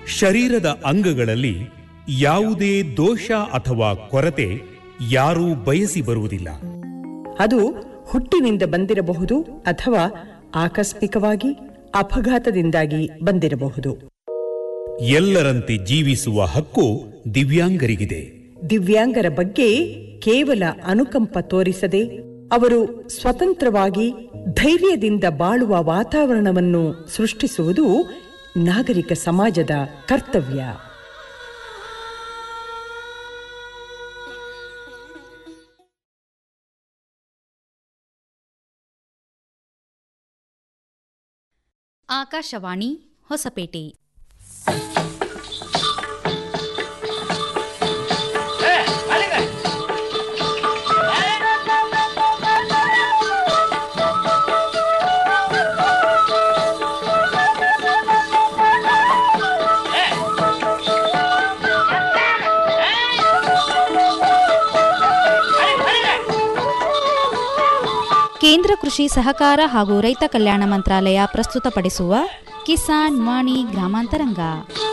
ಶರೀರದ ಅಂಗಗಳಲ್ಲಿ ಯಾವುದೇ ದೋಷ ಅಥವಾ ಕೊರತೆ ಯಾರೂ ಬಯಸಿ ಬರುವುದಿಲ್ಲ ಅದು ಹುಟ್ಟಿನಿಂದ ಬಂದಿರಬಹುದು ಅಥವಾ ಆಕಸ್ಮಿಕವಾಗಿ ಅಪಘಾತದಿಂದಾಗಿ ಬಂದಿರಬಹುದು ಎಲ್ಲರಂತೆ ಜೀವಿಸುವ ಹಕ್ಕು ದಿವ್ಯಾಂಗರಿಗಿದೆ ದಿವ್ಯಾಂಗರ ಬಗ್ಗೆ ಕೇವಲ ಅನುಕಂಪ ತೋರಿಸದೆ ಅವರು ಸ್ವತಂತ್ರವಾಗಿ ಧೈರ್ಯದಿಂದ ಬಾಳುವ ವಾತಾವರಣವನ್ನು ಸೃಷ್ಟಿಸುವುದು ನಾಗರಿಕ ಸಮಾಜದ ಕರ್ತವ್ಯ ಆಕಾಶವಾಣಿ ಹೊಸಪೇಟೆ ಕೇಂದ್ರ ಕೃಷಿ ಸಹಕಾರ ಹಾಗೂ ರೈತ ಕಲ್ಯಾಣ ಮಂತ್ರಾಲಯ ಪ್ರಸ್ತುತಪಡಿಸುವ ಕಿಸಾನ್ ವಾಣಿ ಗ್ರಾಮಾಂತರಂಗ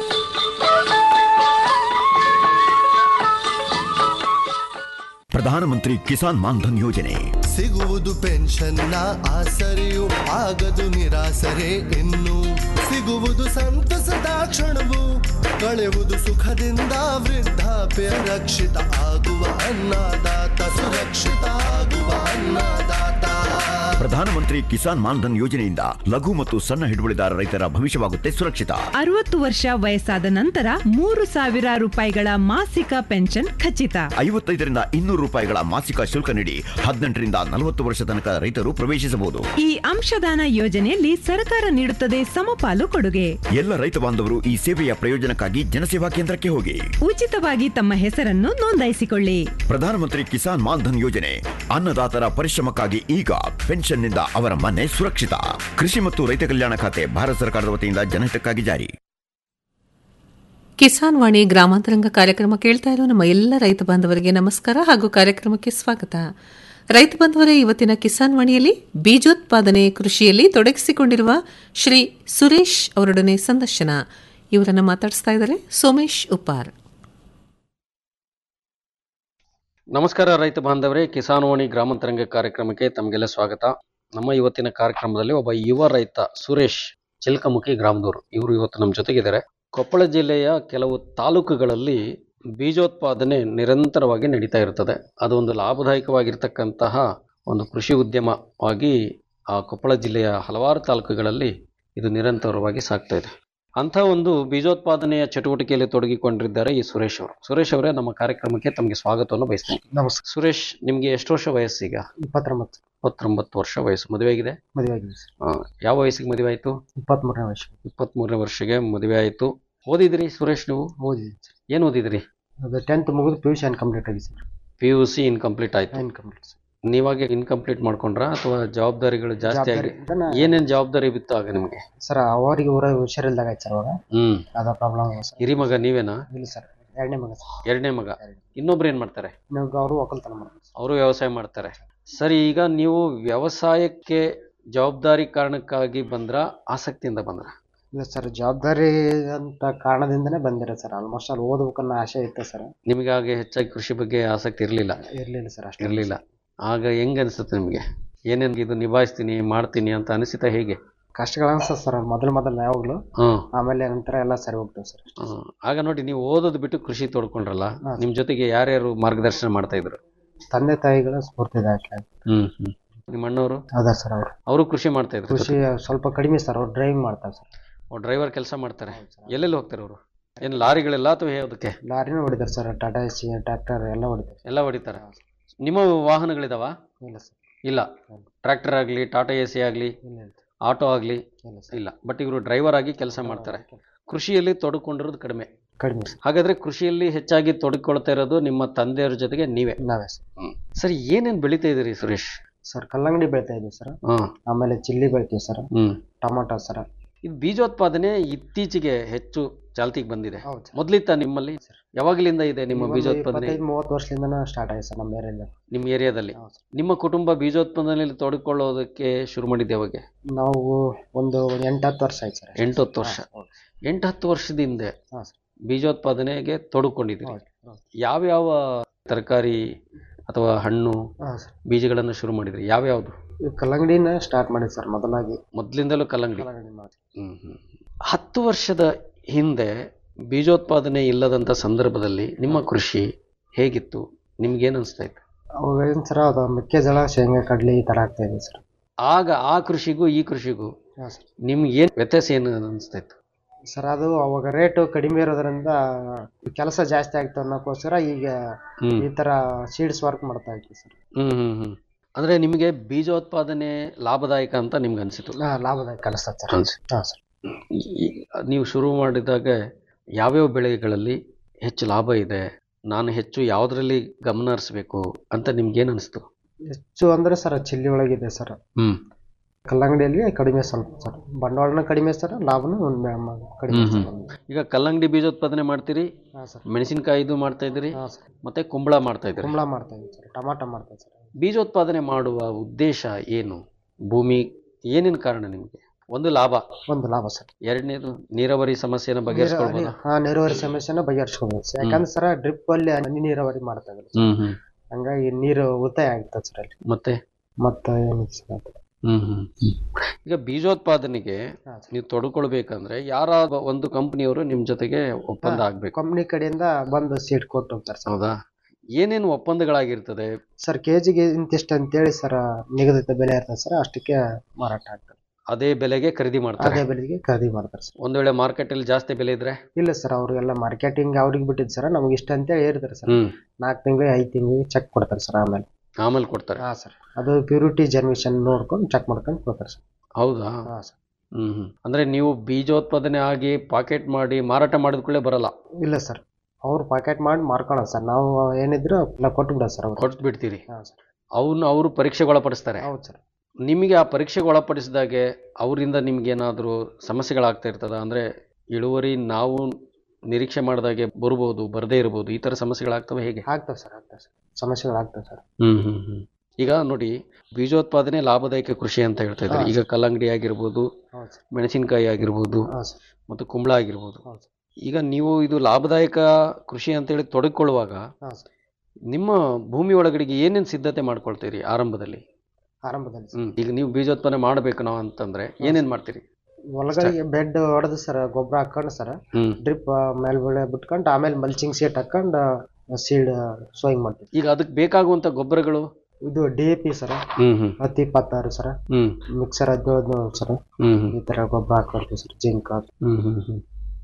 ಪ್ರಧಾನಮಂತ್ರಿ ಕಿಸಾನ್ ಮಾನ್ಧನ್ ಯೋಜನೆ ಸಿಗುವುದು ಪೆನ್ಷನ್ನ ಆಸರೆಯು ಆಗದು ನಿರಾಸರೆ ಇನ್ನು ಸಿಗುವುದು ಸಂತಸದ ಕ್ಷಣವು ಕಳೆಯುವುದು ಸುಖದಿಂದ ವೃದ್ಧಾಪ್ಯ ರಕ್ಷಿತ ಆಗುವ ಅನ್ನದಾತ ಸುರಕ್ಷಿತ ಆಗುವ ಅನ್ನದಾತ ಪ್ರಧಾನಮಂತ್ರಿ ಕಿಸಾನ್ ಮಾನ್ಧನ್ ಯೋಜನೆಯಿಂದ ಲಘು ಮತ್ತು ಸಣ್ಣ ಹಿಡುವಳಿದಾರ ರೈತರ ಭವಿಷ್ಯವಾಗುತ್ತೆ ಸುರಕ್ಷಿತ ಅರವತ್ತು ವರ್ಷ ವಯಸ್ಸಾದ ನಂತರ ಮೂರು ಸಾವಿರ ರೂಪಾಯಿಗಳ ಮಾಸಿಕ ಪೆನ್ಷನ್ ಖಚಿತ ಐವತ್ತೈದರಿಂದ ಇನ್ನೂರು ರೂಪಾಯಿಗಳ ಮಾಸಿಕ ಶುಲ್ಕ ನೀಡಿ ಹದಿನೆಂಟರಿಂದ ನಲವತ್ತು ವರ್ಷ ತನಕ ರೈತರು ಪ್ರವೇಶಿಸಬಹುದು ಈ ಅಂಶದಾನ ಯೋಜನೆಯಲ್ಲಿ ಸರ್ಕಾರ ನೀಡುತ್ತದೆ ಸಮಪಾಲು ಕೊಡುಗೆ ಎಲ್ಲ ರೈತ ಬಾಂಧವರು ಈ ಸೇವೆಯ ಪ್ರಯೋಜನಕ್ಕಾಗಿ ಜನಸೇವಾ ಕೇಂದ್ರಕ್ಕೆ ಹೋಗಿ ಉಚಿತವಾಗಿ ತಮ್ಮ ಹೆಸರನ್ನು ನೋಂದಾಯಿಸಿಕೊಳ್ಳಿ ಪ್ರಧಾನಮಂತ್ರಿ ಕಿಸಾನ್ ಮಾನ್ಧನ್ ಯೋಜನೆ ಅನ್ನದಾತರ ಪರಿಶ್ರಮಕ್ಕಾಗಿ ಈಗ ಪೆನ್ಷನ್ನಿಂದ ಅವರ ಮನೆ ಸುರಕ್ಷಿತ ಕೃಷಿ ಮತ್ತು ರೈತ ಕಲ್ಯಾಣ ಖಾತೆ ಭಾರತ ಸರ್ಕಾರದ ವತಿಯಿಂದ ಜನಹಿತಕ್ಕಾಗಿ ಜಾರಿ ಕಿಸಾನ್ ವಾಣಿ ಗ್ರಾಮಾಂತರಂಗ ಕಾರ್ಯಕ್ರಮ ಕೇಳ್ತಾ ಇರೋ ನಮ್ಮ ಎಲ್ಲ ರೈತ ಬಾಂಧವರಿಗೆ ನಮಸ್ಕಾರ ಹಾಗೂ ಕಾರ್ಯಕ್ರಮಕ್ಕೆ ಸ್ವಾಗತ ರೈತ ಬಾಂಧವರೇ ಇವತ್ತಿನ ಕಿಸಾನ್ ವಾಣಿಯಲ್ಲಿ ಬೀಜೋತ್ಪಾದನೆ ಕೃಷಿಯಲ್ಲಿ ತೊಡಗಿಸಿಕೊಂಡಿರುವ ಶ್ರೀ ಸುರೇಶ್ ಅವರೊಡನೆ ಸಂದರ್ಶನ ಇವರನ್ನ ಮಾತಾಡಿಸ್ತಾ ಇದ್ದಾರೆ ಸೋಮೇಶ್ ಉಪ್ಪಾರ್ ನಮಸ್ಕಾರ ರೈತ ಬಾಂಧವರೇ ಕಿಸಾನ್ವಾಣಿ ಗ್ರಾಮಾಂತರಂಗ ಕಾರ್ಯಕ್ರಮಕ್ಕೆ ತಮಗೆಲ್ಲ ಸ್ವಾಗತ ನಮ್ಮ ಇವತ್ತಿನ ಕಾರ್ಯಕ್ರಮದಲ್ಲಿ ಒಬ್ಬ ಯುವ ರೈತ ಸುರೇಶ್ ಚಿಲ್ಕಮುಖಿ ಗ್ರಾಮದವರು ಇವರು ಇವತ್ತು ನಮ್ಮ ಜೊತೆಗಿದ್ದಾರೆ ಕೊಪ್ಪಳ ಜಿಲ್ಲೆಯ ಕೆಲವು ತಾಲೂಕುಗಳಲ್ಲಿ ಬೀಜೋತ್ಪಾದನೆ ನಿರಂತರವಾಗಿ ನಡೀತಾ ಇರ್ತದೆ ಅದು ಒಂದು ಲಾಭದಾಯಕವಾಗಿರ್ತಕ್ಕಂತಹ ಒಂದು ಕೃಷಿ ಉದ್ಯಮವಾಗಿ ಆ ಕೊಪ್ಪಳ ಜಿಲ್ಲೆಯ ಹಲವಾರು ತಾಲೂಕುಗಳಲ್ಲಿ ಇದು ನಿರಂತರವಾಗಿ ಸಾಗ್ತಾ ಇದೆ ಅಂಥ ಒಂದು ಬೀಜೋತ್ಪಾದನೆಯ ಚಟುವಟಿಕೆಯಲ್ಲಿ ತೊಡಗಿಕೊಂಡಿದ್ದಾರೆ ಈ ಸುರೇಶ್ ಅವರು ಸುರೇಶ್ ಅವರೇ ನಮ್ಮ ಕಾರ್ಯಕ್ರಮಕ್ಕೆ ತಮಗೆ ಸ್ವಾಗತವನ್ನು ಬಯಸ್ತೀನಿ ನಮಸ್ಕಾರ ಸುರೇಶ್ ನಿಮ್ಗೆ ಎಷ್ಟು ವರ್ಷ ವಯಸ್ಸೀಗ ಇಪ್ಪತ್ತೊಂಬತ್ತು ಇಪ್ಪತ್ತೊಂಬತ್ತು ವರ್ಷ ವಯಸ್ಸು ಮದುವೆ ಆಗಿದೆ ಮದುವೆ ಆಗಿದೆ ಸರ್ ಆ, ಯಾವ ವಯಸ್ಸಿಗೆ ಮದುವೆ ಆಯಿತು ಇಪ್ಪತ್ಮೂರನೇ ವರ್ಷ ಇಪ್ಪತ್ತ್ಮೂರನೇ ವರ್ಷಕ್ಕೆ ಮದುವೆ ಆಯಿತು ಓದಿದ್ರಿ ಸುರೇಶ್ ನೀವು ಓದಿದ್ದೀನಿ ಸರ್ ಏನು ಓದಿದ್ರಿ ಅದು ಟೆಂತ್ ಮುಗಿದು ಪಿ ಯು ಸಿ ಅನ್ಕಂಪ್ಲೀಟ್ ಆಗಿದೆ sir P U C incomplete ಆಯಿತು ಇನ್ಕಂಪ್ಲೀಟ್ ಸರ್ ನೀವಾಗೆ ಇನ್ಕಂಪ್ಲೀಟ್ ಮಾಡ್ಕೊಂಡ್ರಾ ಅಥವಾ ಜವಾಬ್ದಾರಿಗಳು ಜಾಸ್ತಿ ಆಗಿ ಜವಾಬ್ದಾರಿ ಇದನ್ನ- ಏನೇನು ಜವಾಬ್ದಾರಿ ಬಿತ್ತು ಆಗ ನಿಮಗೆ ಸರ್ ಅವರಿಗೆ ಊರ ಹುಷಾರಿಲ್ದಾಗ ಆಯ್ತು ಸರ್ ಅವಾಗ ಹ್ಮ್ ಅದ ಪ್ರಾಬ್ಲಮ್ ಸರ್ ಹಿರಿ ಮಗ ನೀವೇನಾ ಇಲ್ಲ ಸರ್ ಎರಡನೇ ಮಗ ಸರ್ ಎರಡನೇ ಮಗ ಇನ್ನೊಬ್ರು ಏನ್ ಮಾಡ್ತಾರೆ ಇವಾಗ ಅವರು ಒಕ್ಕಲ್ತನ ಮಾಡ್ತಾರೆ ಸರ್. ಅವರು ವ್ಯವಸಾಯ ಮಾಡ್ತಾರೆ ಸರಿ ಈಗ ನೀವು ವ್ಯವಸಾಯಕ್ಕೆ ಜವಾಬ್ದಾರಿ ಕಾರಣಕ್ಕಾಗಿ ಬಂದ್ರ ಆಸಕ್ತಿಯಿಂದ ಬಂದ್ರ ಇಲ್ಲ ಸರ್ ಜವಾಬ್ದಾರಿ ಅಂತ ಕಾರಣದಿಂದನೇ ಬಂದಿರ ಸರ್ ಆಲ್ಮೋಸ್ಟ್ ಅಲ್ಲಿ ಓದ್ಬೇಕನ್ನೋ ಆಸೆ ಇತ್ತು ಸರ್ ನಿಮಗಾಗೆ ಹೆಚ್ಚಾಗಿ ಕೃಷಿ ಬಗ್ಗೆ ಆಸಕ್ತಿ ಇರಲಿಲ್ಲ ಇರ್ಲಿಲ್ಲ ಸರ್ ಅಷ್ಟೇ ಇರಲಿಲ್ಲ ಆಗ ಹೆಂಗ್ ಅನ್ಸುತ್ತೆ ನಿಮಗೆ ಏನೇನು ಇದು ನಿಭಾಯಿಸ್ತೀನಿ ಮಾಡ್ತೀನಿ ಅಂತ ಅನಿಸಿತಾ ಹೇಗೆ ಕಷ್ಟಗಳು ಅನ್ಸತ್ ಸರ್ ಮೊದಲು ಮೊದಲು ಯಾವಾಗ್ಲೂ ಹ್ಮ್ ಆಮೇಲೆ ನಂತರ ಎಲ್ಲ ಸರಿ ಹೋಗ್ತೇವೆ ಸರ್ ಹ್ಮ್. ಆಗ ನೋಡಿ ನೀವು ಓದೋದು ಬಿಟ್ಟು ಕೃಷಿ ತೋಡ್ಕೊಂಡ್ರಲ್ಲ ಹಾ. ನಿಮ್ ಜೊತೆಗೆ ಯಾರ್ಯಾರು ಮಾರ್ಗದರ್ಶನ ಮಾಡ್ತಾ ಇದ್ರು ತಂದೆ ತಾಯಿಗಳ ಸ್ಫೂರ್ತಿದಾಯಕ ಹ್ಮ್ ಹ್ಮ್ ನಿಮ್ಮ ಅಣ್ಣವರು ಹೌದಾ ಸರ್ ಅವರು ಅವರು ಕೃಷಿ ಮಾಡ್ತಾ ಇದ್ರು ಕೃಷಿ ಸ್ವಲ್ಪ ಕಡಿಮೆ ಸರ್ ಅವ್ರು ಡ್ರೈವಿಂಗ್ ಮಾಡ್ತಾರೆ ಸರ್ ಡ್ರೈವರ್ ಕೆಲಸ ಮಾಡ್ತಾರೆ ಎಲ್ಲೆಲ್ಲಿ ಹೋಗ್ತಾರೆ ಅವರು ಏನು ಲಾರಿಗಳೆಲ್ಲ ಅಥವಾ ಯಾವುದಕ್ಕೆ ಲಾರಿನೂ ಹೊಡಿತಾರೆ ಸರ್ ಟಾಟಾ ಎಸಿ ಟ್ರ್ಯಾಕ್ಟರ್ ಎಲ್ಲ ಹೊಡಿತಾರೆ ಎಲ್ಲ ಹೊಡಿತಾರೆ ನಿಮ್ಮ ವಾಹನಗಳಿದಾವ ಇಲ್ಲ ಸರ್ ಇಲ್ಲ ಟ್ರ್ಯಾಕ್ಟರ್ ಆಗಲಿ ಟಾಟಾ ಎ ಸಿ ಆಗಲಿ ಇಲ್ಲ ಇಲ್ಲ ಆಟೋ ಆಗಲಿ ಇಲ್ಲ ಸರ್ ಇಲ್ಲ ಬಟ್ ಇವರು ಡ್ರೈವರ್ ಆಗಿ ಕೆಲಸ ಮಾಡ್ತಾರೆ ಕೃಷಿಯಲ್ಲಿ ತೊಡಕೊಂಡಿರೋದು ಕಡಿಮೆ ಕಡಿಮೆ ಸರ್ ಹಾಗಾದ್ರೆ ಕೃಷಿಯಲ್ಲಿ ಹೆಚ್ಚಾಗಿ ತೊಡಗಿಕೊಳ್ತಾ ಇರೋದು ನಿಮ್ಮ ತಂದೆಯವ್ರ ಜೊತೆಗೆ ನೀವೇ ನಾವೇ ಸರ್ ಸರಿ ಏನೇನು ಬೆಳಿತಾ ಇದ್ದೀರಿ ಸುರೇಶ್ ಸರ್ ಕಲ್ಲಂಗಡಿ ಬೆಳಿತಾ ಇದ್ದೀವಿ ಸರ್ ಹಾಂ ಆಮೇಲೆ ಚಿಲ್ಲಿ ಬೆಳಿತೀವಿ ಸರ್ ಹ್ಮ್ ಟೊಮೊಟೊ ಸರ್ ಇದು ಬೀಜೋತ್ಪಾದನೆ ಇತ್ತೀಚೆಗೆ ಹೆಚ್ಚು ಚಾಲ್ತಿಗೆ ಬಂದಿದೆ ಹೌದು ಸರ್ ಮೊದ್ಲಿತ್ತ ನಿಮ್ಮಲ್ಲಿ ಯಾವಾಗಲಿಂದ ಇದೆ ನಿಮ್ಮ ಒಂದು ಬೀಜೋತ್ಪಾದನೆ ಇಪ್ಪತ್ತೈದು ಮೂವತ್ತು ವರ್ಷದಿಂದ ಸ್ಟಾರ್ಟ್ ಆಗಿದೆ ಸರ್ ನಮ್ಮ ಏರಿಯಾದಲ್ಲಿ ನಿಮ್ಮ ಏರಿಯಾದಲ್ಲಿ ಹೌದು ಸರ್ ನಿಮ್ಮ ಕುಟುಂಬ ಬೀಜೋತ್ಪಾದನೆಯಲ್ಲಿ ತೊಡಗಿಕೊಳ್ಳೋದಕ್ಕೆ ಶುರು ಮಾಡಿದ್ದೆ ಯಾವಾಗ ನಾವು ಒಂದು ಎಂಟು ಹತ್ತು ವರ್ಷ ಆಯ್ತು ಸರ್ ಎಂಟು ಹತ್ತು ವರ್ಷ ಎಂಟು ಹತ್ತು ವರ್ಷದ ಹಿಂದೆ ಹಾಂ ಸರ್ ಬೀಜೋತ್ಪಾದನೆಗೆ ತೊಡಕೊಂಡಿದ್ದೀರಿ ಹೌದು ಹೌದು ಯಾವ್ಯಾವ ತರಕಾರಿ ಅಥವಾ ಹಣ್ಣು ಹಾಂ ಸರ್ ಬೀಜಗಳನ್ನು ಶುರು ಮಾಡಿದ್ರಿ ಯಾವ್ಯಾವುದು ಈ ಕಲ್ಲಂಗಡಿನ ಸ್ಟಾರ್ಟ್ ಮಾಡಿದ್ದು ಸರ್ ಮೊದಲಾಗಿ ಮೊದಲಿಂದಲೂ ಕಲ್ಲಂಗಡಿ ಕಲ್ಲಂಗಡಿ ಮಾಡಿ ಹ್ಮ್ ಹ್ಮ್. ಹತ್ತು ವರ್ಷದ ಹಿಂದೆ ಬೀಜೋತ್ಪಾದನೆ ಇಲ್ಲದಂತ ಸಂದರ್ಭದಲ್ಲಿ ನಿಮ್ಮ ಕೃಷಿ ಹೇಗಿತ್ತು ನಿಮ್ಗೇನ್ ಅನಿಸ್ತಾ ಇತ್ತು ಅವಾಗ ಏನು ಸರ್ ಅದು ಮೆಕ್ಕೆಜೋಳ ಶೇಂಗಾ ಕಡಲೆ ಈ ಥರ ಆಗ್ತಾ ಇದೆ ಸರ್ ಆಗ ಆ ಕೃಷಿಗೂ ಈ ಕೃಷಿಗೂ ಹಾಂ ಸರ್ ನಿಮ್ಗೆ ಏನ್ ವ್ಯತ್ಯಾಸ ಏನು ಅನಿಸ್ತಾ ಇತ್ತು ಸರ್ ಅದು ಅವಾಗ ರೇಟು ಕಡಿಮೆ ಇರೋದ್ರಿಂದ ಕೆಲಸ ಜಾಸ್ತಿ ಆಗ್ತದೆ ಅನ್ನೋಕ್ಕೋಸ್ಕರ ಈಗ ಹ್ಮ್ ಈ ಥರ ಸೀಡ್ಸ್ ವರ್ಕ್ ಮಾಡ್ತಾ ಇದ್ವಿ ಸರ್ ಹ್ಮ್ ಹ್ಮ್ ಹ್ಮ್ ಅಂದ್ರೆ ನಿಮಗೆ ಬೀಜೋತ್ಪಾದನೆ ಲಾಭದಾಯಕ ಅಂತ ನಿಮ್ಗೆ ಅನ್ಸಿತು ಹಾಂ ಲಾಭದಾಯಕ ಅನಿಸ್ತದೆ ಸರ್ ಅನ್ಸಿ ಹಾಂ ಸರ್ ಈ- ನೀವು ಶುರು ಮಾಡಿದಾಗ ಯಾವ್ಯಾವ ಬೆಳೆಗಳಲ್ಲಿ ಹೆಚ್ಚು ಲಾಭ ಇದೆ ನಾನು ಹೆಚ್ಚು ಯಾವುದರಲ್ಲಿ ಗಮನ ಹರಿಸ್ಬೇಕು ಅಂತ ನಿಮ್ಗೆ ಏನ್ ಅನಿಸ್ತು ಹೆಚ್ಚು ಅಂದ್ರೆ ಸರ್ ಚಿಲ್ಲಿ ಒಳಗಿದೆ ಸರ್ ಹ್ಮ್ ಕಲ್ಲಂಗಡಿಯಲ್ಲಿ ಕಡಿಮೆ ಸ್ವಲ್ಪ ಸರ್ ಬಂಡವಾಳನ ಕಡಿಮೆ ಸರ್ ಲಾಭನೂ ಒಂದು ಕಡಿಮೆ ಹ್ಮ್, ಸರ್ ಈಗ ಕಲ್ಲಂಗಡಿ ಬೀಜೋತ್ಪಾದನೆ ಮಾಡ್ತೀರಿ ಹಾಂ ಸರ್ ಮೆಣಸಿನಕಾಯಿದು ಮಾಡ್ತಾ ಇದ್ದೀರಿ ಹಾಂ ಸರ್ ಮತ್ತೆ ಕುಂಬಳ ಮಾಡ್ತಾ ಇದ್ದೀರಿ ಕುಂಬಳ ಮಾಡ್ತಾ ಇದ್ದೀವಿ ಸರ್ ಟಮಾಟ ಮಾಡ್ತಾ ಇದ್ದೀವಿ ಸರ್ ಬೀಜೋತ್ಪಾದನೆ ಮಾಡುವ ಉದ್ದೇಶ ಏನು ಭೂಮಿ ಏನೇನು ಕಾರಣ ನಿಮಗೆ ಒಂದು ಲಾಭ ಒಂದು ಲಾಭ ಸರ್ ಎರಡನೇದು ನೀರಾವರಿ ಸಮಸ್ಯೆನ ಬಗೆಹರಿಸ್ಕೊಳ್ಬೋದಾ ಹಾಂ ನೀರಾವರಿ ಸಮಸ್ಯೆನ ಬಗೆಹರಿಸ್ಕೋಬೋದು ಸರ್ ಯಾಕಂದ್ರೆ ಸರ್ ಡ್ರಿಪ್ ಅಲ್ಲಿ ಹನಿ ನೀರಾವರಿ ಮಾಡ್ತಾ ಇದ್ದಾರೆ ಹ್ಮ್ ಹ್ಮ್ ಹಂಗಾಗಿ ನೀರು ಉಳಿತಾಯ ಆಗ್ತದೆ ಸರ್ ಅಲ್ಲಿ ಮತ್ತೆ ಮತ್ತೆ ಏನು ಸರ್ ಅದು? ಹ್ಮ್ ಹ್ಮ್ ಈಗ ಬೀಜೋತ್ಪಾದನೆಗೆ ಹಾಂ ಸರ್ ನೀವು ತೊಡ್ಕೊಳ್ಬೇಕಂದ್ರೆ ಯಾರ ಒಂದು ಕಂಪನಿಯವರು ನಿಮ್ ಜೊತೆಗೆ ಒಪ್ಪಂದ ಆಗ್ಬೇಕು ಕಂಪ್ನಿ ಕಡೆಯಿಂದ ಬಂದು ಸೀಟ್ ಕೊಟ್ಟು ಹೋಗ್ತಾರೆ ಸರ್ ಹೌದಾ ಏನೇನು ಒಪ್ಪಂದಗಳಾಗಿರ್ತದೆ ಸರ್ ಕೆ ಜಿಗೆ ಇಂತಿಷ್ಟು ಅಂತೇಳಿ ಸರ್ ನಿಗದಿತ ಬೆಲೆ ಇರ್ತದೆ ಸರ್ ಅಷ್ಟಕ್ಕೆ ಮಾರಾಟ ಆಗ್ತದೆ ಅದೇ ಬೆಲೆಗೆ ಖರೀದಿ ಮಾಡ್ತಾರೆ ಅದೇ ಬೆಲೆಗೆ ಖರೀದಿ ಮಾಡ್ತಾರೆ ಸರ್ ಒಂದ್ ವೇಳೆ ಮಾರ್ಕೆಟ್ ಅಲ್ಲಿ ಜಾಸ್ತಿ ಬೆಲೆ ಇದ್ರೆ ಇಲ್ಲ ಸರ್ ಅವ್ರಿಗೆಲ್ಲ ಮಾರ್ಕೆಟಿಂಗ್ ಅವ್ರಿಗೆ ಬಿಟ್ಟಿದ್ದು ಸರ್ ನಮ್ಗೆ ಇಷ್ಟ ಅಂತೇಳಿ ಹೇಳ್ತಾರೆ ಸರ್ ಹ್ಮ್ ನಾಲ್ಕು ತಿಂಗಳು ಐದು ತಿಂಗಳಿಗೆ ಚೆಕ್ ಕೊಡ್ತಾರೆ ಸರ್ ಆಮೇಲೆ ಆಮೇಲೆ ಕೊಡ್ತಾರೆ ಹಾಂ ಸರ್ ಅದು ಪ್ಯೂರಿಟಿ ಜರ್ಮಿಷನ್ ನೋಡ್ಕೊಂಡು ಚೆಕ್ ಮಾಡ್ಕೊಂಡು ಕೊಡ್ತಾರೆ ಸರ್ ಹೌದಾ ಹಾಂ ಸರ್ ಹ್ಮ್ ಹ್ಮ್ ಅಂದ್ರೆ ನೀವು ಬೀಜೋತ್ಪಾದನೆ ಆಗಿ ಪಾಕೆಟ್ ಮಾಡಿ ಮಾರಾಟ ಮಾಡಿದ ಕೂಡಲೇ ಬರಲ್ಲ ಇಲ್ಲ ಸರ್ ಅವ್ರು ಪ್ಯಾಕೆಟ್ ಮಾಡಿ ಮಾರ್ಕೊಳ್ಳೋದು ಸರ್ ನಾವು ಏನಿದ್ರು ಎಲ್ಲ ಕೊಟ್ಟು ಬಿಡೋದು ಸರ್ ಅವ್ರು ಕೊಟ್ಟು ಬಿಡ್ತೀರಿ ಹಾಂ ಸರ್ ಅವನ್ನ ಅವರು ಪರೀಕ್ಷೆಗೆ ಒಳಪಡಿಸ್ತಾರೆ ಹೌದು ಸರ್ ನಿಮಗೆ ಆ ಪರೀಕ್ಷೆಗೆ ಒಳಪಡಿಸಿದಾಗೆ ಅವರಿಂದ ನಿಮ್ಗೆ ಏನಾದರೂ ಸಮಸ್ಯೆಗಳಾಗ್ತಾ ಇರ್ತದ ಅಂದ್ರೆ ಇಳುವರಿ ನಾವು ನಿರೀಕ್ಷೆ ಮಾಡಿದಾಗೆ ಬರ್ಬೋದು ಬರದೇ ಇರ್ಬೋದು ಈ ತರ ಸಮಸ್ಯೆಗಳಾಗ್ತವೆ ಹೇಗೆ ಆಗ್ತವೆ ಸರ್ ಆಗ್ತವೆ ಸರ್ ಸಮಸ್ಯೆಗಳು ಆಗ್ತವೆ ಸರ್ ಹ್ಮ್ ಹ್ಮ್ ಹ್ಮ್ ಈಗ ನೋಡಿ ಬೀಜೋತ್ಪಾದನೆ ಲಾಭದಾಯಕ ಕೃಷಿ ಅಂತ ಹೇಳ್ತಾ ಇದ್ದಾರೆ ಹಾ. ಈಗ ಕಲ್ಲಂಗಡಿ ಆಗಿರ್ಬೋದು ಹೌದು ಸರ್ ಮೆಣಸಿನಕಾಯಿ ಆಗಿರ್ಬೋದು ಹಾಂ ಸರ್ ಮತ್ತು ಕುಂಬಳ ಆಗಿರ್ಬೋದು ಹೌದು ಸರ್ ಈಗ ನೀವು ಇದು ಲಾಭದಾಯಕ ಕೃಷಿ ಅಂತೇಳಿ ತೊಡಗಿಕೊಳ್ಳುವಾಗ ಹಾಂ ಸರ್ ನಿಮ್ಮ ಭೂಮಿ ಒಳಗಡೆಗೆ ಏನೇನು ಸಿದ್ಧತೆ ಮಾಡ್ಕೊಳ್ತೀರಿ ಆರಂಭದಲ್ಲಿ ಆರಂಭದಲ್ಲಿ ಸರ್ ಹ್ಮ್ ಈಗ ನೀವು ಬೀಜೋತ್ಪಾದನೆ ಮಾಡಬೇಕು ನಾವು ಅಂತಂದ್ರೆ ಏನೇನ್ ಮಾಡ್ತೀರಿ ಒಳಗಡೆ ಬೆಡ್ ಹೊಡೆದು ಸರ್ ಗೊಬ್ಬರ ಹಾಕೊಂಡು ಸರ್ ಹ್ಮ್ ಡ್ರಿಪ್ ಮೇಲ್ಗಡೆ ಬಿಟ್ಕೊಂಡು ಆಮೇಲೆ ಮಲ್ಚಿಂಗ್ ಸೀಟ್ ಹಾಕೊಂಡು ಸೀಡ್ ಸೋಯಿಂಗ್ ಮಾಡ್ತೀವಿ ಈಗ ಅದಕ್ಕೆ ಬೇಕಾಗುವಂತ ಗೊಬ್ಬರಗಳು ಇದು ಡಿ ಎ ಪಿ ಸರ್ ಹ್ಮ್ ಹ್ಮ್ ಹತ್ತು ಇಪ್ಪತ್ತಾರು ಸರ್ ಹ್ಮ್ ಮಿಕ್ಸರ್ ಹದಿನೇಳು ಸರ್ ಹ್ಮ್ ಹ್ಮ್ ಈ ಥರ ಗೊಬ್ಬರ ಹಾಕೊಡ್ತೀವಿ ಸರ್ ಜಿಂಕ್ ಹ್ಮ್ ಹ್ಮ್ ಹ್ಮ್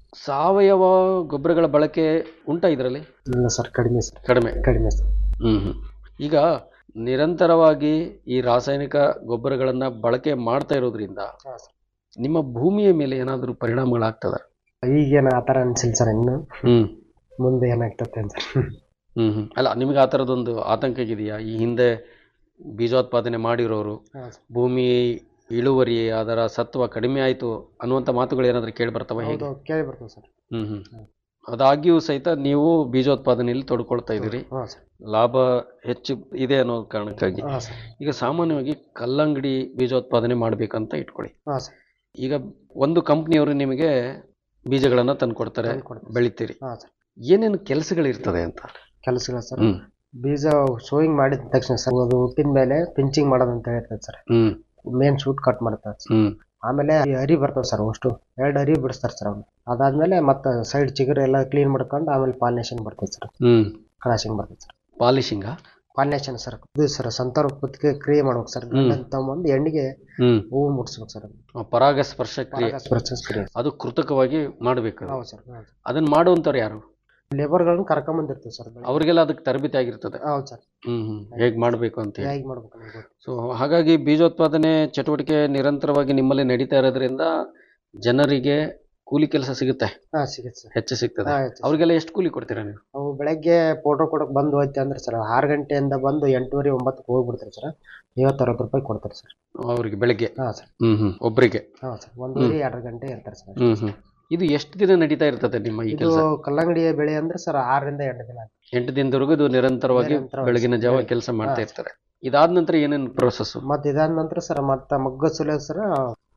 ಸಾವಯವ ಗೊಬ್ಬರಗಳ ಬಳಕೆ ಉಂಟಾ ಇದರಲ್ಲಿ ಇಲ್ಲ ಸರ್ ಕಡಿಮೆ ಸರ್ ಕಡಿಮೆ ಕಡಿಮೆ ಸರ್ ಹ್ಮ್ ಹ್ಮ್ ಈಗ ನಿರಂತರವಾಗಿ ಈ ರಾಸಾಯನಿಕ ಗೊಬ್ಬರಗಳನ್ನ ಬಳಕೆ ಮಾಡ್ತಾ ಇರೋದ್ರಿಂದ ಹಾಂ ಸರ್ ನಿಮ್ಮ ಭೂಮಿಯ ಮೇಲೆ ಏನಾದರೂ ಪರಿಣಾಮಗಳಾಗ್ತದ ಈಗೇನು ಆ ಥರ ಅನ್ಸಿಲ್ಲ ಸರ್ ಇನ್ನು ಹ್ಮ್ ಮುಂದೆ ಏನಾಗ್ತದೆ ಅಂತ ಹ್ಮ್ ಹ್ಮ್ ಅಲ್ಲ ನಿಮ್ಗೆ ಆ ಥರದೊಂದು ಆತಂಕ ಇದೆಯಾ ಈ ಹಿಂದೆ ಬೀಜೋತ್ಪಾದನೆ ಮಾಡಿರೋರು ಹಾಂ ಸರ್ ಭೂಮಿ ಇಳುವರಿ ಅದರ ಸತ್ವ ಕಡಿಮೆ ಆಯಿತು ಅನ್ನುವಂಥ ಮಾತುಗಳು ಏನಾದರೂ ಕೇಳಿ ಬರ್ತವೆ ಹೇಗೆ ಹೌದು ಕೇಳಿ ಬರ್ತದೆ ಸರ್ ಹ್ಮ್ ಹ್ಮ್ ಅದಾಗಿಯೂ ಸಹಿತ ನೀವು ಬೀಜೋತ್ಪಾದನೆಯಲ್ಲಿ ತೊಡ್ಕೊಳ್ತಾ ಇದ್ದೀರಿ ಹಾಂ ಸರ್ ಲಾಭ ಹೆಚ್ಚು ಇದೆ ಅನ್ನೋ ಕಾರಣಕ್ಕಾಗಿ ಹಾಂ ಸರ್ ಈಗ ಸಾಮಾನ್ಯವಾಗಿ ಕಲ್ಲಂಗಡಿ ಬೀಜೋತ್ಪಾದನೆ ಮಾಡಬೇಕಂತ ಇಟ್ಕೊಳ್ಳಿ ಹಾಂ ಸರ್ ಈಗ ಒಂದು ಕಂಪ್ನಿಯವರು ನಿಮಗೆ ಬೀಜಗಳನ್ನು ತಂದ್ಕೊಡ್ತಾರೆ ತಂದ್ಕೊಡ್ತಾರೆ. ಬೆಳಿತೀರಿ ಹಾಂ ಸರ್ ಏನೇನು ಕೆಲಸಗಳಿರ್ತದೆ ಅಂತ ಕೆಲಸಗಳು ಸರ್ ಹ್ಮ್ ಬೀಜ ಸೋಯಿಂಗ್ ಮಾಡಿದ ತಕ್ಷಣ ಸರ್ ಅದು ಹುಟ್ಟಿದ ಮೇಲೆ ಪಿಂಚಿಂಗ್ ಮಾಡೋದು ಅಂತ ಹೇಳ್ತದೆ ಸರ್ ಹ್ಮ್ ಮೇನ್ ಶೂಟ್ ಕಟ್ ಮಾಡ್ತಾರೆ ಸರ್ ಹ್ಮ್ ಆಮೇಲೆ ಈ ಅರಿ ಬರ್ತವೆ ಸರ್ ಅಷ್ಟು ಎರಡು ಅರಿ ಬಿಡಿಸ್ತಾರೆ ಸರ್ ಅವ್ನು ಅದಾದ್ಮೇಲೆ ಮತ್ತೆ ಸೈಡ್ ಚಿಗುರು ಎಲ್ಲ ಕ್ಲೀನ್ ಮಾಡ್ಕೊಂಡು ಆಮೇಲೆ ಪಾಲಿನೇಷನ್ ಬರ್ತದೆ ಸರ್ ಹ್ಮ್ ಕ್ರಾಶಿಂಗ್ ಬರ್ತದೆ ಸರ್ ಪಾಲಿಶಿಂಗ ಪಾಲಿನೇಷನ್ ಸರ್ ಇದು ಸರ್ ಸಂತಾನೋತ್ಪತ್ತಿಗೆ ಕ್ರಿಯೆ ಮಾಡ್ಬೇಕು ಸರ್ ಗಂಡನ ತಗೊಂಬಂದು ಹೆಣ್ಣಿಗೆ ಹ್ಮ್ ಹೂವು ಮುಟ್ಸ್ಬೇಕು ಸರ್ ಪರಾಗಸ್ಪರ್ಶ ಕ್ರಿಯೆ ಪರಾಗಸ್ಪರ್ಶ ಕ್ರಿಯೆ ಅದು ಕೃತಕವಾಗಿ ಮಾಡಬೇಕು ಹೌದು ಸರ್ ಹೌದು ಅದನ್ನ ಮಾಡುವಂಥವ್ರು ಯಾರು ಲೇಬರ್ಗಳನ್ನ ಕರ್ಕೊಂಬಂದಿರ್ತೀವಿ ಸರ್ ಬೆಳಗ್ಗೆ. ಅವ್ರಿಗೆಲ್ಲ ಅದಕ್ಕೆ ತರಬೇತಿ ಆಗಿರ್ತದೆ ಹೌದು ಸರ್ ಹ್ಮ್ ಹ್ಮ್ ಹೇಗೆ ಮಾಡಬೇಕು ಅಂತ ಹೇಳಿ ಹೇಗೆ ಮಾಡ್ಬೇಕು ನಮ್ಗೆ ಗೊತ್ತು. ಸೊ ಹಾಗಾಗಿ ಬೀಜೋತ್ಪಾದನೆ ಚಟುವಟಿಕೆ ನಿರಂತರವಾಗಿ ನಿಮ್ಮಲ್ಲಿ ನಡೀತಾ ಇರೋದ್ರಿಂದ ಜನರಿಗೆ ಕೂಲಿ ಕೆಲಸ ಸಿಗುತ್ತೆ ಹಾ ಸಿಗುತ್ತೆ ಸರ್ ಹೆಚ್ಚು ಸಿಗ್ತದೆ ಹಾ, ಆಯ್ತು ಸರ್. ಅವ್ರಿಗೆಲ್ಲ ಎಷ್ಟು ಕೂಲಿ ಕೊಡ್ತೀರಾ ನೀವು ಅವು ಬೆಳಗ್ಗೆ ಫೋಟೋ ಕೊಡಕ್ ಬಂದು ಹೋಯ್ತು ಅಂದ್ರೆ ಸರ್ ಆರು ಗಂಟೆಯಿಂದ ಬಂದು ಎಂಟೂವರೆ ಒಂಬತ್ತಕ್ಕೆ ಹೋಗ್ಬಿಡ್ತಾರೆ ಸರ್ ಐವತ್ತು ಅರವತ್ತು ರೂಪಾಯಿ ಕೊಡ್ತಾರೆ ಸರ್ ಅವ್ರಿಗೆ ಬೆಳಗ್ಗೆ ಹಾಂ ಸರ್ ಹ್ಮ್ ಹ್ಮ್ ಒಬ್ರಿಗೆ ಹಾಂ ಸರ್ ಒಂದೂವರೆ ಎರಡು ಗಂಟೆ ಇರ್ತಾರೆ ಸರ್ ಹ್ಮ್ ಹ್ಮ್ ಇದು ಎಷ್ಟು ದಿನ ನಡೀತಾ ಇರ್ತದೆ ನಿಮ್ಮ ಈ ಇದು ಕೆಲಸ ಕಲ್ಲಂಗಡಿಯ ಬೆಳೆ ಅಂದ್ರೆ ಸರ್ ಆರರಿಂದ ಎಂಟು ದಿನ ಆಗ್ತದೆ. ಎಂಟು ದಿನದವರೆಗೂ ಇದು ನಿರಂತರವಾಗಿ ನಿರಂತರವಾಗಿ ಬೆಳಗಿನ ಜಾವ ಬೆಳಗ್ಗೆ. ಕೆಲಸ ಮಾಡ್ತಾ ಹಾ. ಇರ್ತಾರೆ ಇದಾದ ನಂತರ ಏನೇನು ಪ್ರೋಸೆಸ್ ಮತ್ತೆ ಇದಾದ ನಂತರ ಸರ್ ಮತ್ತೆ ಮಗ್ಗ ಸುಲಿಯೋದು ಸರ್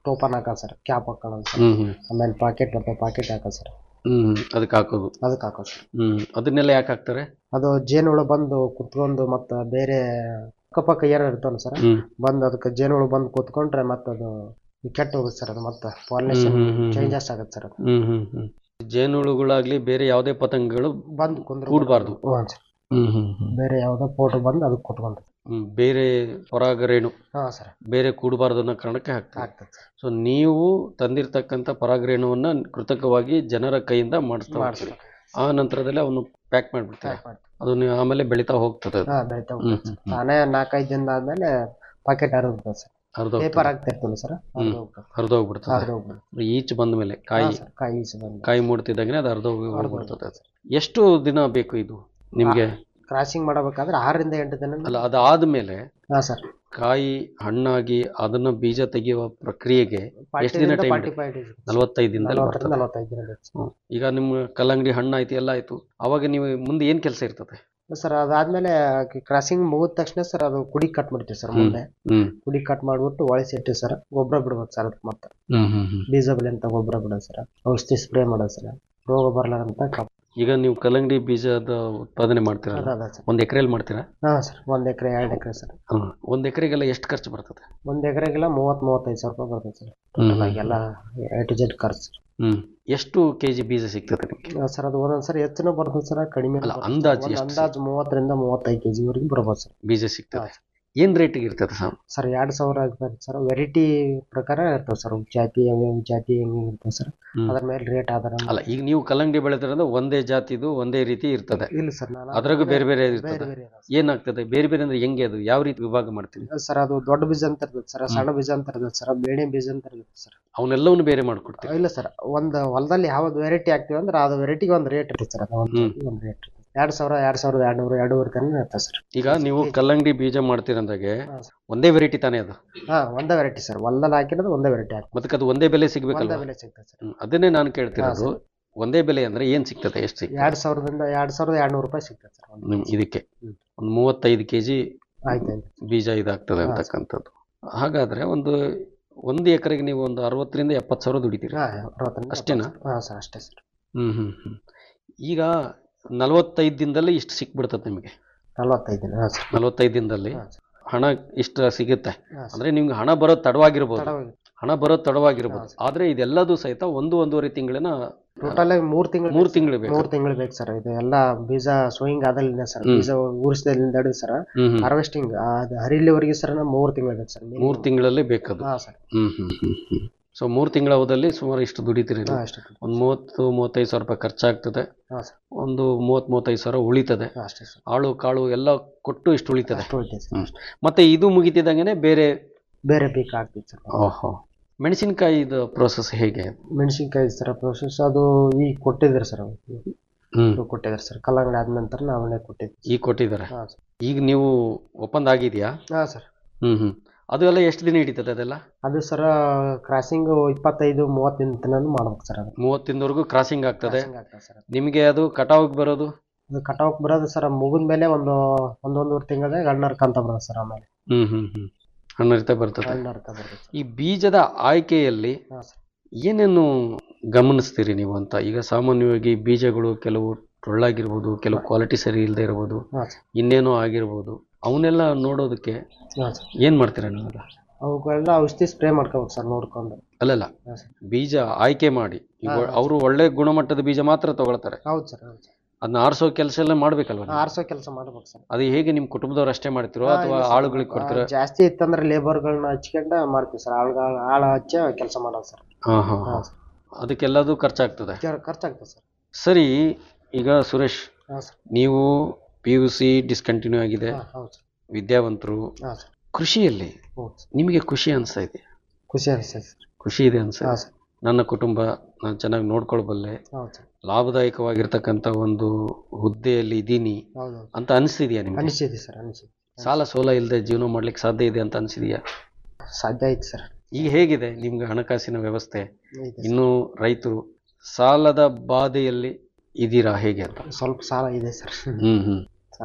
ಟೋಪನ್ ಹಾಕೋದು ಸರ್ ಕ್ಯಾಪ್ ಹಾಕೊಳ್ಳೋದು ಸರ್ ಹ್ಮ್ ಹ್ಮ್ ಆಮೇಲೆ ಪಾಕೆಟ್ ಬರ್ತದೆ ಪಾಕೆಟ್ ಹಾಕೋದು ಸರ್ ಹ್ಮ್ ಅದಕ್ಕೆ ಹಾಕೋದು ಅದಕ್ಕೆ ಹಾಕೋದು ಸರ್ ಹ್ಮ್ ಅದನ್ನೆಲ್ಲ ಯಾಕೆ ಹಾಕ್ತಾರೆ ಅದು ಜೇನುಹುಳು ಬಂದು ಕುತ್ಕೊಂಡು ಮತ್ತು ಬೇರೆ ಅಕ್ಕಪಕ್ಕ ಏನಾರು ಇರ್ತಾವಲ್ಲ ಸರ್ ಹ್ಮ್ ಬಂದು ಅದಕ್ಕೆ ಜೇನುಹುಳು ಬಂದು ಕೂತ್ಕೊಂಡ್ರೆ ಮತ್ತೆ ಅದು ಕೆಟ್ಟು ಹೋಗುತ್ತೆ ಸರ್ ಅದು ಮತ್ತೆ ಪಾಲಿನೇಷನ್ ಹ್ಮ್, ಹ್ಮ್, ಹ್ಮ್, ಚೇಂಜಸ್ ಆಗುತ್ತೆ ಸರ್ ಅದು ಹ್ಮ್ ಹ್ಮ್ ಹ್ಮ್ ಜೇನುಹುಳುಗಳಾಗ್ಲಿ ಬೇರೆ ಯಾವುದೇ ಪತಂಗಗಳು ಬಂದು ಕುಂದ್ರ ಕೂಡಬಾರ್ದು ಹ್ಞೂ ಸರ್ ಹ್ಮ್ ಹ್ಮ್ ಹ್ಮ್ ಬೇರೆ ಯಾವುದೋ ಫೋಟೋ ಬಂದು ಅದಕ್ಕೆ ಕುತ್ಕೊಂಡು ಹ್ಮ್ ಬೇರೆ ಪರಾಗರೇಣು ಹಾಂ ಸರ್ ಬೇರೆ ಕೂಡಬಾರ್ದು ಅನ್ನೋ ಕಾರಣಕ್ಕೆ ಹಾಕ್ತಾರೆ ಆಗ್ತದೆ ಸರ್ ಸೊ ನೀವು ತಂದಿರ್ತಕ್ಕಂಥ ಪರಾಗರೇಣುವನ್ನ ಕೃತಕವಾಗಿ ಜನರ ಕೈಯಿಂದ ಮಾಡಿಸ್ತಾ ಹೋಗ್ತೀರಿ ಆ ನಂತರದಲ್ಲಿ ಅವನು ಪ್ಯಾಕ್ ಮಾಡಿಬಿಡ್ತಾರೆ ಅದು ನೀವು ಆಮೇಲೆ ಬೆಳೀತಾ ಹೋಗ್ತದೆ ಅದು. ಹಾಂ ಬೆಳಿತಾ ಹ್ಮ್, ಹೋಗ್ತದೆ ಹ್ಮ್, ಸರ್ ತಾನೇ ನಾಲ್ಕೈದು ದಿನ ಆದಮೇಲೆ ಪಾಕೆಟ್ ಹರಿದ್ಬಿಡ್ತದೆ ಸರ್ ಹರಿದೋಗ್ತದೆ. ಪೇಪರ್ ಆಗ್ತಾ ಇರ್ತಲ್ಲ ಸರ್ ಹ್ಮ್ ಹರಿದು ಹೋಗ್ತದೆ ಹರಿದೋಗ್ಬಿಡ್ತದೆ ಹರಿದು ಹೋಗ್ಬಿಡ್ತದೆ ಈಚ್ ಬಂದ ಮೇಲೆ ಕಾಯಿ ಹಾಂ ಸರ್ ಕಾಯಿ ಈಚೆ ಬಂದು ಕಾಯಿ ಮೂಡ್ತಿದ್ದಂಗೆ ಅದು ಹರಿದೋಗಿ ಹೋಗ್ಬಿಡ್ತದೆ ಅದು. ಎಷ್ಟು ದಿನ ಬೇಕು ಇದು ನಿಮ್ಗೆ ಕ್ರಾಸಿಂಗ್ ಮಾಡಬೇಕಾದ್ರೆ ಆರರಿಂದ ಎಂಟು ದಿನ ಅಲ್ಲ ಅದಾದ್ಮೇಲೆ ಹಾಂ ಸರ್ ಕಾಯಿ ಹಣ್ಣಾಗಿ ಅದನ್ನ ಬೀಜ ತೆಗೆಯುವ ಪ್ರಕ್ರಿಯೆಗೆ ಎಷ್ಟು ದಿನ ಟೈಮ್ ಫಾರ್ಟಿ ಫೈವ್ ಡೇಸ್ ನಲವತ್ತೈದು ದಿನದಲ್ಲಿ ನಲವತ್ತರಿಂದ ಬರ್ತದೆ ನಲವತ್ತೈದು ದಿನ ಬೇಕು ಹ್ಮ್. ಈಗ ನಿಮ್ಮ ಕಲ್ಲಂಗಡಿ ಹಣ್ಣು ಆಯ್ತು ಎಲ್ಲ ಆಯ್ತು ಅವಾಗ ನೀವು ಮುಂದೆ ಏನ್ ಕೆಲಸ ಇರ್ತದೆ ಸರ್ ಅದಾದ್ಮೇಲೆ ಕ್ರಾಸಿಂಗ್ ಮುಗಿದ ತಕ್ಷಣ ಸರ್ ಅದು ಕುಡಿ ಕಟ್ ಮಾಡ್ತೀವಿ ಸರ್ ಹ್ಮ್. ಮುಂದೆ ಹ್ಮ್ ಕುಡಿ ಕಟ್ ಮಾಡ್ಬಿಟ್ಟು ಒಳಸಿಟ್ಟು ಸರ್ ಗೊಬ್ಬರ ಬಿಡ್ಬೇಕು ಸರ್ ಅದಕ್ಕೆ ಮತ್ತೆ ಹ್ಮ್ ಹ್ಮ್ ಹ್ಮ್ ಬೀಜ ಬೆಲೆ ಅಂತ ಗೊಬ್ಬರ ಬಿಡೋದು ಸರ್ ಔಷಧಿ ಸ್ಪ್ರೇ ಮಾಡೋದು ಸರ್ ರೋಗ ಬರ್ಲಾರಂತ ಕಪ್ ಈಗ ನೀವು ಕಲ್ಲಂಗಡಿ ಬೀಜದ ಉತ್ಪಾದನೆ ಮಾಡ್ತೀರಲ್ಲ ಅದ ಅದ ಸರ್ ಒಂದ್ ಎಕರೆಯಲ್ಲಿ ಮಾಡ್ತೀರಾ ಹಾಂ ಸರ್ ಒಂದು ಎಕರೆ ಎರಡು ಎಕರೆ ಸರ್ ಹ್ಮ್. ಒಂದ್ ಎಕರೆಗೆಲ್ಲ ಎಷ್ಟು ಖರ್ಚು ಬರ್ತದೆ ಒಂದು ಎಕರೆಗೆಲ್ಲ ಮೂವತ್ತು ಮೂವತ್ತೈದು ಸಾವಿರ ರೂಪಾಯಿ ಬರ್ತದೆ ಸರ್ ಹ್ಮ್. ಟೋಟಲ್ ಆಗಿ ಎಲ್ಲ ಎ ಟು ಜೆಡ್ ಖರ್ಚು ಹ್ಮ್ ಎಷ್ಟು ಕೆಜಿ ಬೀಜ ಸಿಗ್ತದೆ ನಿಮ್ಗೆ ಸರ್ ಅದು ಒಂದೊಂದು ಸರಿ ಹೆಚ್ಚಿನ ಬರ್ತದೆ ಸರ್ ಕಡಿಮೆ ಅಲ್ಲ, ಅಂದಾಜು ಎಷ್ಟು ಅಂದಾಜು ಮೂವತ್ತರಿಂದ ಮೂವತ್ತೈದು ಕೆ ಜಿವರೆಗೂ ಬರ್ಬೋದು ಸರ್ ಬೀಜ ಸಿಗ್ತದೆ ಏನ್ ರೇಟಿಗೆ ಇರ್ತದೆ ಸರ್ ಸರ್ ಎರಡು ಸಾವಿರ ಆಗ್ತದೆ ಸರ್ ವೆರೈಟಿ ಪ್ರಕಾರ ಇರ್ತವೆ ಸರ್ ಜಾತಿ ಯಾವ ಜಾತಿ ಹೆಂಗೆ ಇರ್ತವೆ ಸರ್ ಹ್ಮ್. ಅದ್ರ ಮೇಲೆ ರೇಟ್ ಆಧಾರ ಅಲ್ಲ ಈಗ ನೀವು ಕಲ್ಲಂಗಡಿ ಬೆಳೆದಿರೋದು ಒಂದೇ ಜಾತಿದು ಒಂದೇ ರೀತಿ ಇರ್ತದೆ ಇಲ್ಲ ಸರ್ ನಾನು ಅದ್ರಾಗೂ ಬೇರೆ ಬೇರೆ ಬೇರೆ ಇರ್ತದೆ ಬೇರೆ ಇದಾವೆ ಏನಾಗ್ತದೆ ಬೇರೆ ಬೇರೆ ಅಂದ್ರೆ ಹೆಂಗೆ ಅದು ಯಾವ ರೀತಿ ವಿಭಾಗ ಮಾಡ್ತೀವಿ ಸರ್ ಅದು ದೊಡ್ಡ ಬೀಜ ಅಂತ ಇರ್ತದೆ ಸರ್ ಸಣ್ಣ ಬೀಜ ಅಂತ ಇರ್ತದೆ ಸರ್ ಬೇಳೆ ಬೀಜ ಅಂತ ಇರ್ತದೆ ಸರ್ ಅವನ್ನೆಲ್ಲವನ್ನು ಬೇರೆ ಮಾಡ್ಕೊಡ್ತೀವಿ ಇಲ್ಲ ಸರ್ ಒಂದು ಹೊಲದಲ್ಲಿ ಯಾವ್ದು ವೆರೈಟಿ ಹಾಕ್ತೀವಿ ಅಂದ್ರೆ ಅದು ವೆರೈಟಿಗೆ ಒಂದು ರೇಟ್ ಇರ್ತದೆ ಸರ್ ಅದು ಒಂದು ಹ್ಮ್. ಒಂದು ರೇಟ್ ಎರಡು ಸಾವಿರ ಎರಡು ಸಾವಿರದ ಎರಡು ನೂರು ಎರಡೂವರೆ ತನಕ ಇರ್ತದೆ ಸರ್ ಈಗ ನೀವು ಕಲ್ಲಂಗಡಿ ಬೀಜ ಮಾಡ್ತೀರಂದಾಗೆ ಹಾ, ಸರ್. ಒಂದೇ ವೆರೈಟಿ ತಾನೇ ಅದು ಹಾ ಒಂದೇ ವೆರೈಟಿ ಸರ್ ಹೊಲದಲ್ಲಿ ಹಾಕಿರೋದು ಒಂದೇ ವೆರೈಟಿ ಹಾಕಿ ಮತ್ತೆ ಅದು ಒಂದೇ ಬೆಲೆ ಒಂದೇ ಸಿಗ್ಬೇಕಲ್ವಾ ಬೆಲೆ ಸಿಗ್ತದೆ ಸರ್ ಹ್ಮ್. ಅದನ್ನೇ ನಾನು ಕೇಳ್ತಿರೋದು ಒಂದೇ ಬೆಲೆ ಅಂದ್ರೆ ಏನ್ ಸಿಗ್ತದೆ ಎಷ್ಟು ಸಿಗ್ತದೆ ಎರಡು ಸಾವಿರದಿಂದ ಎರಡು ಸಾವಿರದ ಎರಡು ನೂರು ರೂಪಾಯಿ ಸಿಗ್ತದೆ ಸರ್ ಒಂದು ನಿಮ್ ಇದಕ್ಕೆ ಹ್ಮ್. ಒಂದು ಮೂವತ್ತೈದು ಕೆಜಿ ಆಯ್ತು ಆಯ್ತು ಬೀಜ ಇದಾಗ್ತದೆ ಹಾ, ಅಂತಕ್ಕಂಥದ್ದು ಹಾಗಾದ್ರೆ ಒಂದು ಒಂದು ಎಕರೆಗೆ ನೀವು ಒಂದು ಅರವತ್ತರಿಂದ ಎಪ್ಪತ್ತು ಸಾವಿರ ದುಡಿತೀರಿ ಹಾ ಅರವತ್ತರಿಂದ ಅಷ್ಟೇನಾ? ಹಾಂ ಸರ್ ಅಷ್ಟೇ ಸರ್ ಹ್ಮ್ ಹ್ಮ್ ಹ್ಮ್ ಈಗ ನಲವತ್ತೈದು ದಿನದಲ್ಲಿ ಇಷ್ಟು ಸಿಕ್ಬಿಡ್ತದೆ ನಿಮಗೆ ನಲ್ವತ್ತೈದು ದಿನ ಹಾಂ ಸರ್ ನಲವತ್ತೈದು ದಿನದಲ್ಲಿ ಹಾಂ ಸರ್ ಹಣ ಇಷ್ಟ ಸಿಗುತ್ತೆ ಹಾಂ ಸರ್ ಅಂದ್ರೆ ನಿಮ್ಗೆ ಹಣ ಬರೋದು ತಡವಾಗಿರ್ಬೋದು ತಡವಾಗಿ ಹಣ ಬರೋದು ತಡವಾಗಿರ್ಬೋದು ಹಾ, ಸರ್. ಆದ್ರೆ ಇದೆಲ್ಲದೂ ಸಹಿತ ಒಂದು ಒಂದೂವರೆ ತಿಂಗಳಿನ ಟೋಟಲ್ ಮೂರು ತಿಂಗಳು ಮೂರು ತಿಂಗಳು ಬೇಕು ಮೂರು ತಿಂಗಳು ಬೇಕು ಸರ್ ಇದು ಎಲ್ಲ ಬೀಜ ಸೋಯಿಂಗ್ ಆದಲ್ಲಿಂದ ಸರ್ ಹ್ಮ್. ಬೀಜ ಊರಿಸಿದಲ್ಲಿಂದ ಹಿಡಿದು ಸರ್ ಹ್ಮ್ ಹ್ಮ್ ಹಾರ್ವೆಸ್ಟಿಂಗ್ ಅದು ಹರಿಲಿವರೆಗೆ ಸರ್ ಮೂರು ತಿಂಗಳು ಬೇಕು ಸರ್ ಮೂರು ತಿಂಗಳಲ್ಲೇ ಬೇಕದು ಹಾಂ ಸರ್ ಹ್ಮ್ ಹ್ಮ್ ಹ್ಮ್ ಹ್ಮ್ ಸೊ ಮೂರು ತಿಂಗಳ ಅವಧಿಯಲ್ಲಿ ಸುಮಾರು ಇಷ್ಟು ದುಡಿತೀರಿ ನೀವು. ಹಾಂ ಅಷ್ಟೇ ಒಂದು ಮೂವತ್ತು ಮೂವತ್ತೈದು ಸಾವಿರ ರೂಪಾಯಿ ಖರ್ಚಾಗ್ತದೆ ಹಾಂ ಸರ್ ಒಂದು ಮೂವತ್ತ್ ಮೂವತ್ತೈದು ಸಾವಿರ ಉಳಿತದೆ ಹಾಂ ಅಷ್ಟೇ ಸರ್ ಆಳು ಕಾಳು ಎಲ್ಲ ಕೊಟ್ಟು ಇಷ್ಟು ಉಳಿತದೆ ಅಷ್ಟು ಉಳಿತೈತೆ ಸರ್ ಹ್ಮ್. ಮತ್ತೆ ಇದು ಮುಗಿತಿದ್ದಂಗೆನೆ ಬೇರೆ ಬೇರೆ ಪೀಕ್ ಆಗ್ತೈತೆ ಸರ್ ಓಹೋ ಮೆಣಸಿನಕಾಯಿದು ಪ್ರೋಸೆಸ್ ಹೇಗೆ ಮೆಣಸಿನ್ಕಾಯಿ ಸರ್ ಪ್ರೊಸೆಸ್ ಅದು ಈಗ ಕೊಟ್ಟಿದ್ದಾರೆ ಸರ್ ಹ್ಮ್ ಕೊಟ್ಟಿದ್ದಾರೆ ಸರ್ ಕಲ್ಲಂಗಡಿ ಆದ ನಂತರ ನಾವೇ ಕೊಟ್ಟಿದ್ವಿ ಈಗ ಕೊಟ್ಟಿದ್ದಾರೆ ಹಾಂ ಸರ್ ಈಗ ನೀವು ಒಪ್ಪಂದ ಆಗಿದೆಯಾ ಹಾಂ ಸರ್ ಹ್ಮ್ ಹ್ಮ್ ಅದು ಎಲ್ಲ ಎಷ್ಟು ದಿನ ಹಿಡಿತದೆ ಅದೆಲ್ಲ ಅದು ಸರ್ ಕ್ರಾಸಿಂಗ್ ಇಪ್ಪತ್ತೈದು ಮೂವತ್ತು ದಿನ ತನಕ ಮಾಡ್ಬೇಕು ಸರ್ ಅದು ಮೂವತ್ತಿನವರೆಗೂ ಕ್ರಾಸಿಂಗ್ ಆಗ್ತದೆ Crossing ಆಗ್ತದೆ ಸರ್ ನಿಮಗೆ ಅದು ಕಟಾವಿಗೆ ಬರೋದು ಅದು ಕಟಾವಕ್ಕೆ ಬರೋದು ಸರ್ ಮುಗಿದ ಮೇಲೆ ಒಂದು ಒಂದೊಂದೂವರೆ ತಿಂಗಳದಾಗ ಹಣ್ಣು ಹರ್ಕಂತ ಬರೋದು ಸರ್ ಆಮೇಲೆ ಹ್ಮ್ ಹ್ಮ್ ಹ್ಮ್ ಹಣ್ಣರಿತ ಬರ್ತದೆ ಹಣ್ಣು ಹರ್ಕ ಬರ್ತದೆ ಈ ಬೀಜದ ಆಯ್ಕೆಯಲ್ಲಿ ಹಾಂ ಸರ್ ಏನೇನು ಗಮನಿಸ್ತೀರಿ ನೀವು ಅಂತ ಈಗ ಸಾಮಾನ್ಯವಾಗಿ ಬೀಜಗಳು ಕೆಲವು ಟೊಳ್ಳಾಗಿರ್ಬೋದು ಕೆಲವು ಕ್ವಾಲಿಟಿ ಸರಿ ಇಲ್ಲದೆ ಇರ್ಬೋದು ಹಾಂ ಸರ್ ಇನ್ನೇನೋ ಆಗಿರ್ಬೋದು ಅವನ್ನೆಲ್ಲ ನೋಡೋದಕ್ಕೆ ಹಾಂ ಸರ್ ಏನ್ ಮಾಡ್ತೀರಾ ನೀವು ಅದು? ಅವುಗಳೆಲ್ಲ ಔಷಧಿ ಸ್ಪ್ರೇ ಮಾಡ್ಕೋಬೇಕು ಸರ್ ನೋಡ್ಕೊಂಡು ಅಲ್ಲಲ್ಲ ಹಾಂ ಸರ್ ಬೀಜ ಆಯ್ಕೆ ಮಾಡಿ ಈಗ ಹಾ, ಹಾ. ಅವರು ಒಳ್ಳೆ ಗುಣಮಟ್ಟದ ಬೀಜ ಮಾತ್ರ ತಗೊಳ್ತಾರೆ ಹೌದು ಸರ್ ಹೌದು ಸರ್ ಅದನ್ನ ಆರಿಸೋ ಕೆಲಸ ಎಲ್ಲ ಮಾಡ್ಬೇಕಲ್ವ ನೀವು? ಆರಿಸೋ ಕೆಲಸ ಮಾಡ್ಬೇಕು ಸರ್ ಅದು ಹೇಗೆ ನಿಮ್ ಕುಟುಂಬದವ್ರು ಅಷ್ಟೇ ಮಾಡ್ತಿರೋ ಹಾ, ಅಥವಾ ಇಲ್ಲ ಸರ್. ಆಳುಗಳಿಗೆ ಕೊಡ್ತೀರೋ ಆ, ಜಾಸ್ತಿ ಇತ್ತಂದ್ರೆ ಲೇಬರ್ಗಳನ್ನ ಹಚ್ಕೊಂಡು ಮಾಡ್ತೀವಿ ಸರ್ ಆಳುಗಳ ಆಳ ಹಚ್ಚ ಕೆಲಸ ಮಾಡೋದು ಸರ್ ಹಾ ಹಾ ಹಾ ಹಾಂ ಸರ್ ಅದಕ್ಕೆಲ್ಲದು ಖರ್ಚಾಗ್ತದೆ ಖರ್- ಖರ್ಚಾಗ್ತದೆ ಸರ್ ಸರಿ ಈಗ ಸುರೇಶ್ ಹಾಂ ಸರ್ ನೀವು ಪಿ ಯು ಸಿ ಡಿಸ್ಕಂಟಿನ್ಯೂ ಆಗಿದೆ ಹಾಂ ಹೌದು ಸರ್ ವಿದ್ಯಾವಂತರು ಹಾಂ ಸರ್ ಕೃಷಿಯಲ್ಲಿ ಹೌದು ಸರ್ ನಿಮಗೆ ಖುಷಿ ಅನಿಸ್ತಾ ಇದೆ ಖುಷಿ ಅನಿಸ್ತದೆ ಸರ್ ಖುಷಿ ಇದೆ ಅನ್ಸುತ್ತೆ ಹಾಂ ಸರ್ ನನ್ನ ಕುಟುಂಬ ನಾನು ಚೆನ್ನಾಗಿ ನೋಡ್ಕೊಳ್ಬಲ್ಲೆ ಹೌದು ಸರ್ ಲಾಭದಾಯಕವಾಗಿರ್ತಕ್ಕಂಥ ಒಂದು ಹುದ್ದೆಯಲ್ಲಿ ಇದ್ದೀನಿ ಹೌದು ಅಂತ ಅನಿಸ್ತಿದ್ಯಾ ನಿಮ್ಗೆ ಅನಿಸಿದೆ ಸರ್ ಅನಿಸಿದೆ ಸಾಲ ಸೋಲ ಇಲ್ಲದೆ ಜೀವನ ಮಾಡ್ಲಿಕ್ಕೆ ಸಾಧ್ಯ ಇದೆ ಅಂತ ಅನಿಸಿದ್ಯಾ ಸಾಧ್ಯ ಐತೆ ಸರ್ ಈಗ ಹೇಗಿದೆ ನಿಮ್ಗೆ ಹಣಕಾಸಿನ ವ್ಯವಸ್ಥೆ ಐತೆ ಇನ್ನು ರೈತರು ಸಾಲದ ಬಾಧೆಯಲ್ಲಿ ಇದ್ದೀರಾ ಹೇಗೆ ಅಂತ ಸ್ವಲ್ಪ ಸಾಲ ಇದೆ ಸರ್ ಹ್ಮ್ ಹ್ಮ್ ಸಾಲ ಐತೆ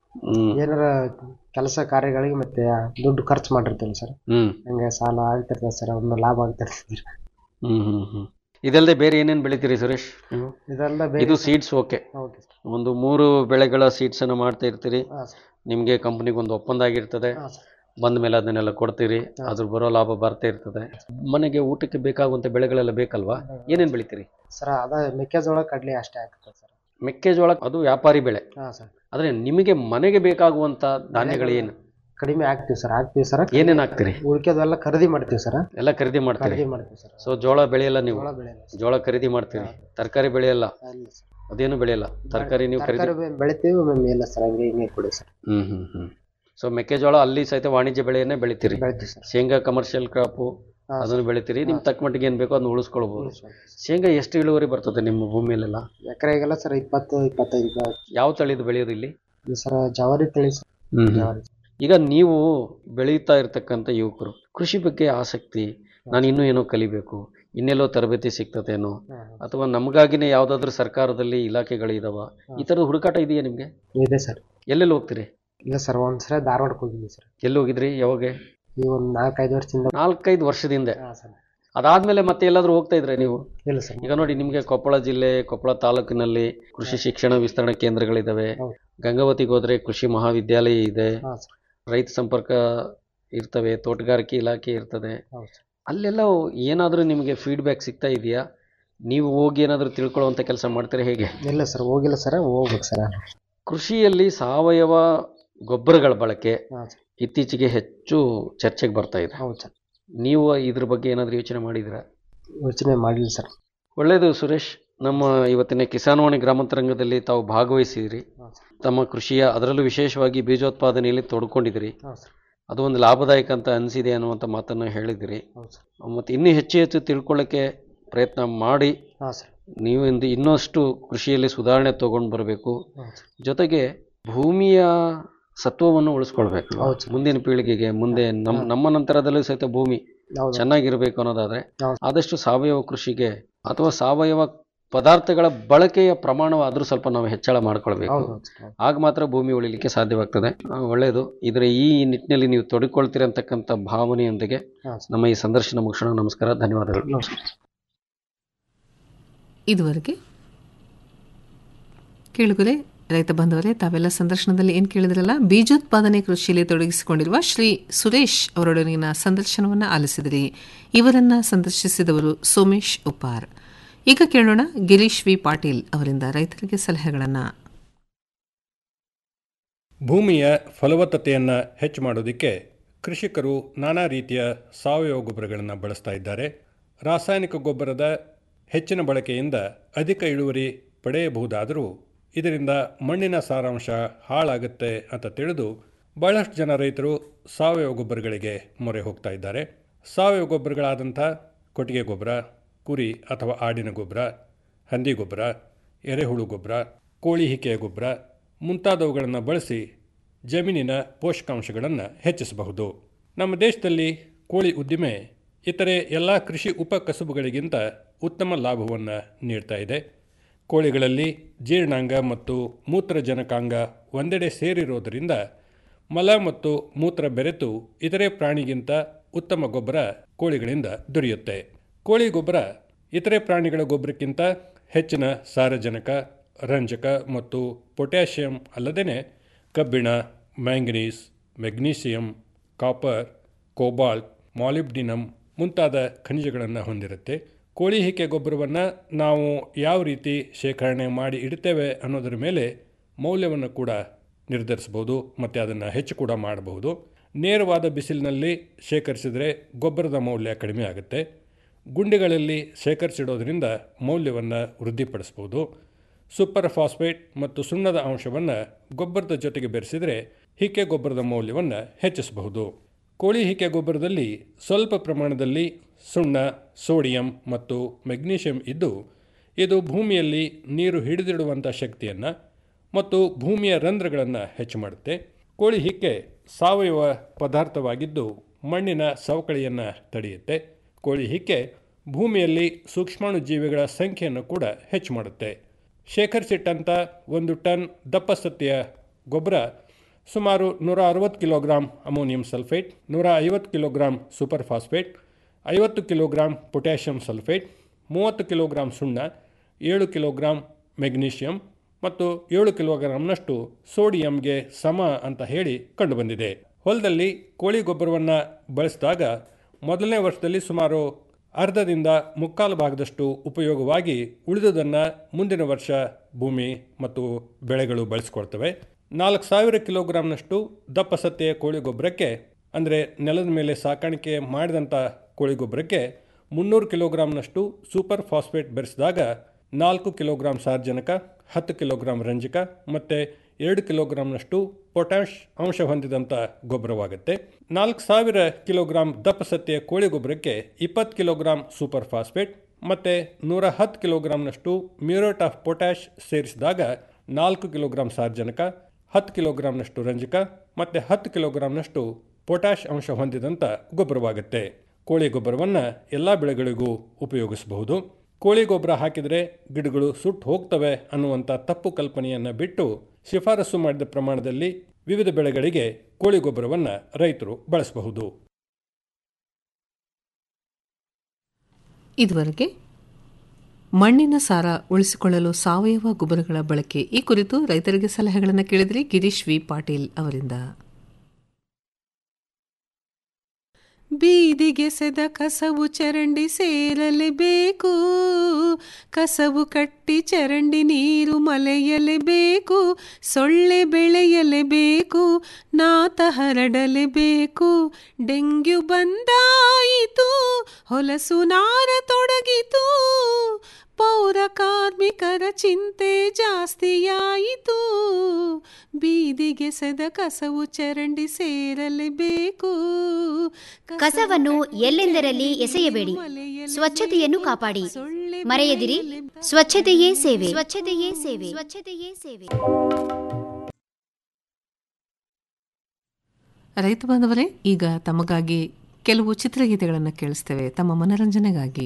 ಹ್ಮ್ ಏನಾರ ಕೆಲಸ ಕಾರ್ಯಗಳಿಗೆ ಮತ್ತೆ ದುಡ್ಡು ಖರ್ಚು ಮಾಡಿರ್ತೀವಿ ಸರ್ ಹ್ಮ್ ಹಂಗೆ ಸಾಲ ಆಗ್ತಿರ್ತದೆ ಸರ್ ಒಮ್ಮೆ ಲಾಭ ಆಗ್ತಿರ್ತದೆ ಹ್ಮ್ ಹ್ಮ್ ಹ್ಮ್ ಇದಲ್ಲದೆ ಬೇರೆ ಏನೇನು ಬೆಳಿತೀರಿ ಸುರೇಶ್ ನೀವು ಇದೆಲ್ಲ ಇದು ಸೀಡ್ಸ್ ಓಕೆ ಓಕೆ ಸರ್ ಒಂದು ಮೂರು ಬೆಳೆಗಳ ಸೀಡ್ಸ್ ಅನ್ನು ಮಾಡ್ತಾ ಇರ್ತೀರಿ ಹಾಂ ಸರ್ ನಿಮಗೆ ಕಂಪ್ನಿಗೆ ಒಂದು ಒಪ್ಪಂದ ಆಗಿರ್ತದೆ ಹಾಂ ಸರ್ ಬಂದ ಮೇಲೆ ಅದನ್ನೆಲ್ಲ ಕೊಡ್ತೀರಿ ಅದ್ರ ಬರೋ ಲಾಭ ಬರ್ತಾ ಇರ್ತದೆ ಮನೆಗೆ ಊಟಕ್ಕೆ ಬೇಕಾಗುವಂತ ಬೆಳೆಗಳೆಲ್ಲ ಬೇಕಲ್ವಾ ಏನೇನು ಬೆಳಿತೀರಿ ಸರ್ ಅದ ಮೆಕ್ಕೆಜೋಳ ಕಡ್ಲಿ ಅಷ್ಟೇ ಆಗ್ತದೆ ಸರ್ ಮೆಕ್ಕೆಜೋಳ ಅದು ವ್ಯಾಪಾರಿ ಬೆಳೆ ಹಾಂ ಸರ್ ಆದ್ರೆ ನಿಮಗೆ ಮನೆಗೆ ಬೇಕಾಗುವಂತ ಧಾನ್ಯಗಳು ಏನು ಕಡಿಮೆ ಆಗ್ತೀವಿ ಸರ್ ಆಗ್ತೀವಿ ಸರ್ ಏನೇನು ಹಾಕ್ತೀರಿ ಉಳ್ಕೆದೆಲ್ಲ ಖರೀದಿ ಮಾಡ್ತೀವಿ ಸರ್ ಎಲ್ಲ ಖರೀದಿ ಮಾಡ್ತೀರಿ ಖರೀದಿ ಮಾಡ್ತೀವಿ ಸರ್ ಸೊ ಜೋಳ ಬೆಳೆಯಲ್ಲ ನೀವು ಜೋಳ ಬೆಳೆಯಲ್ಲ ಸರ್ ಜೋಳ ಖರೀದಿ ಮಾಡ್ತೀರಿ ತರಕಾರಿ ಬೆಳೆಯಲ್ಲ ಇಲ್ಲ ಸರ್ ಅದೇನು ಬೆಳೆಯಲ್ಲ ತರಕಾರಿ ನೀವು ಖರೀದಿ ತರಕಾರಿ ಬೆ- ಬೆಳಿತೀವಿ ಒಮ್ಮೆ ಇಲ್ಲ ಸರ್ ಹಂಗೆ ಹಿಂಗೆ ಕೊಡಿ ಸರ್ ಹ್ಮ್ ಹ್ಮ್ ಹ್ಮ್ ಸೊ ಮೆಕ್ಕೆಜೋಳ ಅಲ್ಲಿ ಸಹಿತ ವಾಣಿಜ್ಯ ಬೆಳೆಯನ್ನೇ ಬೆಳಿತೀರಿ ಬೆಳಿತೀವಿ ಸರ್ ಶೇಂಗಾ ಕಮರ್ಷಿಯಲ್ ಕ್ರಾಪು ಹಾಂ ಅದನ್ನು ಬೆಳಿತೀರಿ ನಿಮ್ ತಕ್ಕ ಮಟ್ಟಿಗೆ ಏನ್ ಬೇಕೋ ಅದನ್ನ ಉಳಿಸ್ಕೊಳ್ಬಹುದು ಸರ್ ಶೇಂಗಾ ಎಷ್ಟು ಇಳುವರಿ ಬರ್ತದೆ ನಿಮ್ಮ ಭೂಮಿಯಲ್ಲೆಲ್ಲ ಎಕರೆಗೆಲ್ಲ ಸರ್ ಇಪ್ಪತ್ತು ಇಪ್ಪತ್ತೈದು ಬ- ಯಾವ ತಳಿದು ಬೆಳೆಯೋದು ಇಲ್ಲಿ ಇದು ಸರ್ ಜವಾರಿ ತಳಿ ಸರ್ ಜವಾರಿ ಈಗ ನೀವು ಬೆಳೀತಾ ಇರ್ತಕ್ಕಂಥ ಯುವಕರು ಕೃಷಿ ಬಗ್ಗೆ ಆಸಕ್ತಿ ನಾನು ಇನ್ನೂ ಏನೋ ಕಲಿಬೇಕು ಇನ್ನೆಲ್ಲೋ ತರಬೇತಿ ಸಿಗ್ತದೇನೋ ಹಾಂ, ಹಾಂ. ಅಥವಾ ನಮಗಾಗಿನೇ ಯಾವ್ದಾದ್ರು ಸರ್ಕಾರದಲ್ಲಿ ಇಲಾಖೆಗಳಿದಾವ ಈ ಥರದ ಹುಡುಕಾಟ ಇದೆಯಾ ನಿಮಗೆ ಇದೆ ಸರ್ ಎಲ್ಲೆಲ್ಲಿ ಹೋಗ್ತೀರಿ ಇಲ್ಲ ಸರ್ ಒಂದ್ಸಲ ಧಾರವಾಡಕ್ಕೆ ಹೋಗಿದ್ವಿ ಸರ್ ಎಲ್ಲಿ ಹೋಗಿದ್ರಿ ಯಾವಾಗ ಈ ಒಂದು ನಾಲ್ಕೈದು ವರ್ಷದಿಂದ ನಾಲ್ಕೈದು ವರ್ಷದಿಂದ ಹಾಂ ಸರ್ ಅದಾದ್ಮೇಲೆ ಮತ್ತೆ ಎಲ್ಲಾದ್ರೂ ಹೋಗ್ತಾ ಇದ್ರೆ ನೀವು ಇಲ್ಲ ಸರ್ ಈಗ ನೋಡಿ ನಿಮಗೆ ಕೊಪ್ಪಳ ಜಿಲ್ಲೆ ಕೊಪ್ಪಳ ತಾಲೂಕಿನಲ್ಲಿ ಕೃಷಿ ಶಿಕ್ಷಣ ವಿಸ್ತರಣಾ ಕೇಂದ್ರಗಳಿದಾವೆ ಹೌದು. ಗಂಗಾವತಿಗೆ ಹೋದ್ರೆ ಕೃಷಿ ಮಹಾವಿದ್ಯಾಲಯ ಇದೆ ಹಾಂ ಸರ್ ರೈತ ಸಂಪರ್ಕ ಇರ್ತವೆ ತೋಟಗಾರಿಕೆ ಇಲಾಖೆ ಇರ್ತದೆ ಹೌದು ಸರ್ ಅಲ್ಲೆಲ್ಲ ಏನಾದರೂ ನಿಮಗೆ ಫೀಡ್ಬ್ಯಾಕ್ ಸಿಗ್ತಾ ಇದೆಯಾ ನೀವು ಹೋಗಿ ಏನಾದರೂ ತಿಳ್ಕೊಳ್ಳುವಂಥ ಕೆಲಸ ಮಾಡ್ತೀರಾ ಹೇಗೆ ಇಲ್ಲ ಸರ್ ಹೋಗಿಲ್ಲ ಸರ್ ಹೋಗ್ಬೇಕು ಸರ್ ಕೃಷಿಯಲ್ಲಿ ಸಾವಯವ ಗೊಬ್ಬರಗಳ ಬಳಕೆ ಹಾಂ ಸರ್ ಇತ್ತೀಚೆಗೆ ಹೆಚ್ಚು ಚರ್ಚೆಗೆ ಬರ್ತಾ ಇದೆ ಹೌದು ಸರ್ ನೀವು ಇದ್ರ ಬಗ್ಗೆ ಏನಾದರೂ ಯೋಚನೆ ಮಾಡಿದ್ದೀರಾ ಯೋಚನೆ ಮಾಡಿಲ್ಲ ಸರ್ ಒಳ್ಳೆಯದು ಸುರೇಶ್ ನಮ್ಮ ಇವತ್ತಿನ ಕಿಸಾನ್ವಾಣಿ ಗ್ರಾಮಾಂತರಂಗದಲ್ಲಿ ತಾವು ಭಾಗವಹಿಸಿದಿರಿ ಹಾಂ ಸರ್ ತಮ್ಮ ಕೃಷಿಯ ಅದರಲ್ಲೂ ವಿಶೇಷವಾಗಿ ಬೀಜೋತ್ಪಾದನೆಯಲ್ಲಿ ತೊಡ್ಕೊಂಡಿದ್ದೀರಿ ಹಾಂ ಸರ್ ಅದು ಒಂದು ಲಾಭದಾಯಕ ಅಂತ ಅನಿಸಿದೆ ಅನ್ನುವಂಥ ಮಾತನ್ನು ಹೇಳಿದಿರಿ ಹೌದು ಸರ್ ಮತ್ತು ಇನ್ನೂ ಹೆಚ್ಚು ಹೆಚ್ಚು ತಿಳ್ಕೊಳ್ಳೋಕ್ಕೆ ಪ್ರಯತ್ನ ಮಾಡಿ ಹಾಂ ಸರ್ ನೀವು ಇಂದು ಇನ್ನಷ್ಟು ಕೃಷಿಯಲ್ಲಿ ಸುಧಾರಣೆ ತಗೊಂಡು ಬರಬೇಕು ಹೌದು ಸರ್ ಜೊತೆಗೆ ಭೂಮಿಯ ಸತ್ವವನ್ನು ಉಳಿಸ್ಕೊಳ್ಬೇಕು ಹೌದು ಸರ್. ಮುಂದಿನ ಪೀಳಿಗೆಗೆ ಮುಂದೆ ನಮ್ಮ ನಮ್ಮ ನಂತರದಲ್ಲೂ ಸಹಿತ ಭೂಮಿ ಹೌದು ಚೆನ್ನಾಗಿರಬೇಕು ಅನ್ನೋದಾದ್ರೆ ಹೌದು. ಆದಷ್ಟು ಸಾವಯವ ಕೃಷಿಗೆ ಅಥವಾ ಸಾವಯವ ಪದಾರ್ಥಗಳ ಬಳಕೆಯ ಪ್ರಮಾಣವಾದರೂ ಸ್ವಲ್ಪ ನಾವು ಹೆಚ್ಚಳ ಮಾಡ್ಕೊಳ್ಬೇಕು ಹೌದು ಹೌದು ಸರ್ ಆಗ ಮಾತ್ರ ಭೂಮಿ ಉಳಿಲಿಕ್ಕೆ ಸಾಧ್ಯವಾಗ್ತದೆ ಆ, ಒಳ್ಳೆಯದು ಇದರ ಈ ನಿಟ್ಟಿನಲ್ಲಿ ನೀವು ತೊಡಗಿಕೊಳ್ತೀರಿ ಅಂತಕ್ಕಂಥ ಭಾವನೆಯೊಂದಿಗೆ ಹಾಂ ಸರ್ ನಮ್ಮ ಈ ಸಂದರ್ಶನ ಮುಗಿಸೋಣ ನಮಸ್ಕಾರ ಧನ್ಯವಾದಗಳು ನಮಸ್ಕಾರ ಇದುವರೆಗೆ ಕೇಳುಗರೆ ರೈತ ಬಂಧುವರೇ ತಾವೆಲ್ಲ ಸಂದರ್ಶನದಲ್ಲಿ ಏನು ಕೇಳಿದ್ರಲ್ಲ ಬೀಜೋತ್ಪಾದನೆ ಕೃಷಿಯಲ್ಲಿ ತೊಡಗಿಸಿಕೊಂಡಿರುವ ಶ್ರೀ ಸುರೇಶ್ ಅವರೊಡನಿನ ಸಂದರ್ಶನವನ್ನು ಆಲಿಸಿದಿರಿ ಇವರನ್ನ ಸಂದರ್ಶಿಸಿದವರು ಸೋಮೇಶ್ ಉಪಾರ್ ಈಗ ಕೇಳೋಣ ಗಿರೀಶ್ ವಿ ಪಾಟೀಲ್ ಅವರಿಂದ ರೈತರಿಗೆ ಸಲಹೆಗಳನ್ನು ಭೂಮಿಯ ಫಲವತ್ತತೆಯನ್ನು ಹೆಚ್ಚು ಮಾಡೋದಕ್ಕೆ ಕೃಷಿಕರು ನಾನಾ ರೀತಿಯ ಸಾವಯವ ಗೊಬ್ಬರಗಳನ್ನು ಬಳಸ್ತಾ ಇದ್ದಾರೆ ರಾಸಾಯನಿಕ ಗೊಬ್ಬರದ ಹೆಚ್ಚಿನ ಬಳಕೆಯಿಂದ ಅಧಿಕ ಇಳುವರಿ ಪಡೆಯಬಹುದಾದರೂ ಇದರಿಂದ ಮಣ್ಣಿನ ಸಾರಾಂಶ ಹಾಳಾಗುತ್ತೆ ಅಂತ ತಿಳಿದು ಬಹಳಷ್ಟು ಜನ ರೈತರು ಸಾವಯವ ಗೊಬ್ಬರಗಳಿಗೆ ಮೊರೆ ಹೋಗ್ತಾ ಇದ್ದಾರೆ ಸಾವಯವ ಗೊಬ್ಬರಗಳಾದಂಥ ಕೊಟ್ಟಿಗೆ ಗೊಬ್ಬರ ಕುರಿ ಅಥವಾ ಆಡಿನ ಗೊಬ್ಬರ ಹಂದಿ ಗೊಬ್ಬರ ಎರೆಹುಳು ಗೊಬ್ಬರ ಕೋಳಿ ಹಿಕೆಯ ಗೊಬ್ಬರ ಮುಂತಾದವುಗಳನ್ನು ಬಳಸಿ ಜಮೀನಿನ ಪೋಷಕಾಂಶಗಳನ್ನು ಹೆಚ್ಚಿಸಬಹುದು ನಮ್ಮ ದೇಶದಲ್ಲಿ ಕೋಳಿ ಉದ್ದಿಮೆ ಇತರೆ ಎಲ್ಲ ಕೃಷಿ ಉಪಕಸುಬುಗಳಿಗಿಂತ ಉತ್ತಮ ಲಾಭವನ್ನು ನೀಡ್ತಾ ಇದೆ ಕೋಳಿಗಳಲ್ಲಿ ಜೀರ್ಣಾಂಗ ಮತ್ತು ಮೂತ್ರಜನಕಾಂಗ ಒಂದೆಡೆ ಸೇರಿರೋದರಿಂದ ಮಲ ಮತ್ತು ಮೂತ್ರ ಬೆರೆತು ಇತರೆ ಪ್ರಾಣಿಗಿಂತ ಉತ್ತಮ ಗೊಬ್ಬರ ಕೋಳಿಗಳಿಂದ ದೊರೆಯುತ್ತೆ ಕೋಳಿ ಗೊಬ್ಬರ ಇತರೆ ಪ್ರಾಣಿಗಳ ಗೊಬ್ಬರಕ್ಕಿಂತ ಹೆಚ್ಚಿನ ಸಾರಜನಕ ರಂಜಕ ಮತ್ತು ಪೊಟ್ಯಾಷಿಯಂ ಅಲ್ಲದೇ ಕಬ್ಬಿಣ manganese magnesium copper cobalt molybdenum ಮುಂತಾದ ಖನಿಜಗಳನ್ನು ಹೊಂದಿರುತ್ತೆ ಕೋಳಿ ಹಿಕೆ ಗೊಬ್ಬರವನ್ನು ನಾವು ಯಾವ ರೀತಿ ಶೇಖರಣೆ ಮಾಡಿ ಇಡ್ತೇವೆ ಅನ್ನೋದರ ಮೇಲೆ ಮೌಲ್ಯವನ್ನು ಕೂಡ ನಿರ್ಧರಿಸ್ಬೋದು ಮತ್ತು ಅದನ್ನು ಹೆಚ್ಚು ಕೂಡ ಮಾಡಬಹುದು ನೇರವಾದ ಬಿಸಿಲಿನಲ್ಲಿ ಶೇಖರಿಸಿದರೆ ಗೊಬ್ಬರದ ಮೌಲ್ಯ ಕಡಿಮೆ ಆಗುತ್ತೆ ಗುಂಡಿಗಳಲ್ಲಿ ಶೇಖರಿಸಿಡೋದ್ರಿಂದ ಮೌಲ್ಯವನ್ನು ವೃದ್ಧಿಪಡಿಸ್ಬೋದು ಸೂಪರ್ ಫಾಸ್ಫೇಟ್ ಮತ್ತು ಸುಣ್ಣದ ಅಂಶವನ್ನು ಗೊಬ್ಬರದ ಜೊತೆಗೆ ಬೆರೆಸಿದರೆ ಹಿಕ್ಕೆ ಗೊಬ್ಬರದ ಮೌಲ್ಯವನ್ನು ಹೆಚ್ಚಿಸಬಹುದು ಕೋಳಿ ಹಿಕ್ಕೆ ಗೊಬ್ಬರದಲ್ಲಿ ಸ್ವಲ್ಪ ಪ್ರಮಾಣದಲ್ಲಿ ಸುಣ್ಣ ಸೋಡಿಯಂ ಮತ್ತು ಮೆಗ್ನೀಷಿಯಂ ಇದ್ದು ಇದು ಭೂಮಿಯಲ್ಲಿ ನೀರು ಹಿಡಿದಿಡುವಂಥ ಶಕ್ತಿಯನ್ನು ಮತ್ತು ಭೂಮಿಯ ರಂಧ್ರಗಳನ್ನು ಹೆಚ್ಚು ಮಾಡುತ್ತೆ ಕೋಳಿ ಹಿಕ್ಕೆ ಸಾವಯವ ಪದಾರ್ಥವಾಗಿದ್ದು ಮಣ್ಣಿನ ಸವಕಳಿಯನ್ನು ತಡೆಯುತ್ತೆ ಕೋಳಿ ಹಿಕ್ಕೆ ಭೂಮಿಯಲ್ಲಿ ಸೂಕ್ಷ್ಮಾಣು ಜೀವಿಗಳ ಸಂಖ್ಯೆಯನ್ನು ಕೂಡ ಹೆಚ್ಚು ಮಾಡುತ್ತೆ ಶೇಖರಿಸಿಟ್ಟಂಥ ಒಂದು ಟನ್ ದಪ್ಪ ಸತ್ಯ ಗೊಬ್ಬರ ಸುಮಾರು ನೂರ ಅರವತ್ತು ಕಿಲೋಗ್ರಾಂ ಅಮೋನಿಯಂ ಸಲ್ಫೇಟ್ ನೂರ ಐವತ್ತು ಕಿಲೋಗ್ರಾಂ ಸೂಪರ್ ಫಾಸ್ಫೇಟ್ ಐವತ್ತು ಕಿಲೋಗ್ರಾಂ ಪೊಟ್ಯಾಷಿಯಂ ಸಲ್ಫೇಟ್ ಮೂವತ್ತು ಕಿಲೋಗ್ರಾಂ ಸುಣ್ಣ ಏಳು ಕಿಲೋಗ್ರಾಂ ಮೆಗ್ನೀಷಿಯಂ ಮತ್ತು ಏಳು ಕಿಲೋಗ್ರಾಂನಷ್ಟು ಸೋಡಿಯಂಗೆ ಸಮ ಅಂತ ಹೇಳಿ ಕಂಡುಬಂದಿದೆ ಹೊಲದಲ್ಲಿ ಕೋಳಿ ಗೊಬ್ಬರವನ್ನು ಬಳಸಿದಾಗ ಮೊದಲನೇ ವರ್ಷದಲ್ಲಿ ಸುಮಾರು ಅರ್ಧದಿಂದ ಮುಕ್ಕಾಲು ಭಾಗದಷ್ಟು ಉಪಯೋಗವಾಗಿ ಉಳಿದುದನ್ನು ಮುಂದಿನ ವರ್ಷ ಭೂಮಿ ಮತ್ತು ಬೆಳೆಗಳು ಬಳಸ್ಕೊಳ್ತವೆ ನಾಲ್ಕು ಸಾವಿರ ಕಿಲೋಗ್ರಾಂನಷ್ಟು ದಪ್ಪ ಸತ್ತೆಯ ಕೋಳಿ ಗೊಬ್ಬರಕ್ಕೆ ಅಂದರೆ ನೆಲದ ಮೇಲೆ ಸಾಕಾಣಿಕೆ ಮಾಡಿದಂಥ ಕೋಳಿ ಗೊಬ್ಬರಕ್ಕೆ ಮುನ್ನೂರು ಕಿಲೋಗ್ರಾಂನಷ್ಟು ಸೂಪರ್ ಫಾಸ್ಫೇಟ್ ಬೆರೆಸಿದಾಗ ನಾಲ್ಕು ಕಿಲೋಗ್ರಾಂ ಸಾರ್ವಜನಿಕ ಹತ್ತು ಕಿಲೋಗ್ರಾಂ ರಂಜಕ ಮತ್ತು ಎರಡು ಕಿಲೋಗ್ರಾಂನಷ್ಟು ಪೊಟ್ಯಾಷ್ ಅಂಶ ಹೊಂದಿದಂಥ ಗೊಬ್ಬರವಾಗುತ್ತೆ ನಾಲ್ಕು ಸಾವಿರ ಕಿಲೋಗ್ರಾಂ ದಪ್ಪ ಸತ್ತೆಯ ಕೋಳಿ ಗೊಬ್ಬರಕ್ಕೆ ಇಪ್ಪತ್ತು ಕಿಲೋಗ್ರಾಂ ಸೂಪರ್ ಫಾಸ್ಫೇಟ್ ಮತ್ತು ನೂರ ಹತ್ತು ಕಿಲೋಗ್ರಾಂನಷ್ಟು ಮ್ಯೂರೇಟ್ ಆಫ್ ಪೊಟ್ಯಾಷ್ ಸೇರಿಸಿದಾಗ ನಾಲ್ಕು ಕಿಲೋಗ್ರಾಂ ಸಾರ್ವಜನಿಕ ಹತ್ತು ಕಿಲೋಗ್ರಾಂನಷ್ಟು ರಂಜಕ ಮತ್ತು ಹತ್ತು ಕಿಲೋಗ್ರಾಂನಷ್ಟು ಪೊಟ್ಯಾಷ್ ಅಂಶ ಹೊಂದಿದಂಥ ಗೊಬ್ಬರವಾಗುತ್ತೆ ಕೋಳಿ ಗೊಬ್ಬರವನ್ನು ಎಲ್ಲ ಬೆಳೆಗಳಿಗೂ ಉಪಯೋಗಿಸಬಹುದು ಕೋಳಿ ಗೊಬ್ಬರ ಹಾಕಿದರೆ ಗಿಡಗಳು ಸುಟ್ಟು ಹೋಗ್ತವೆ ಅನ್ನುವಂಥ ತಪ್ಪು ಕಲ್ಪನೆಯನ್ನು ಬಿಟ್ಟು ಶಿಫಾರಸು ಮಾಡಿದ ಪ್ರಮಾಣದಲ್ಲಿ ವಿವಿಧ ಬೆಳೆಗಳಿಗೆ ಕೋಳಿ ಗೊಬ್ಬರವನ್ನು ರೈತರು ಬಳಸಬಹುದು ಇದುವರೆಗೆ ಮಣ್ಣಿನ ಸಾರ ಉಳಿಸಿಕೊಳ್ಳಲು ಸಾವಯವ ಗೊಬ್ಬರಗಳ ಬಳಕೆ ಈ ಕುರಿತು ರೈತರಿಗೆ ಸಲಹೆಗಳನ್ನು ಕೇಳಿದ್ರಿ ಗಿರೀಶ್ ವಿ ಪಾಟೀಲ್ ಅವರಿಂದ ಬೀದಿಗೆಸೆದ ಕಸವು ಚರಂಡಿ ಸೇರಲೇಬೇಕು ಕಸವು ಕಟ್ಟಿ ಚರಂಡಿ ನೀರು ಮಲೆಯಲೇಬೇಕು ಸೊಳ್ಳೆ ಬೆಳೆಯಲೇಬೇಕು ನಾತ ಹರಡಲೇಬೇಕು ಡೆಂಗ್ಯೂ ಬಂದಾಯಿತು ಹೊಲಸು ನಾರ ತೊಡಗಿತು ಪೌರ ಕಾರ್ಮಿಕರ ಚಿಂತೆ ಜಾಸ್ತಿಯಾಯಿತು ಬೀದಿಗೆಸೆದ ಕಸವು ಚರಂಡಿ ಸೇರಲೇಬೇಕು ಕಸವನ್ನು ಎಲ್ಲೆಂದರಲ್ಲಿ ಎಸೆಯಬೇಡಿ ಸ್ವಚ್ಛತೆಯನ್ನು ಕಾಪಾಡಿ ಮರೆಯದಿರಿ ಸ್ವಚ್ಛತೆಯೇ ಸೇವೆ ಸ್ವಚ್ಛತೆಯೇ ಸೇವೆ ಸ್ವಚ್ಛತೆಯೇ ಸೇವೆ ರೈತ ಬಾಂಧವರೇ ಈಗ ತಮಗಾಗಿ ಕೆಲವು ಚಿತ್ರಗೀತೆಗಳನ್ನು ಕೇಳಿಸ್ತೇವೆ ತಮ್ಮ ಮನರಂಜನೆಗಾಗಿ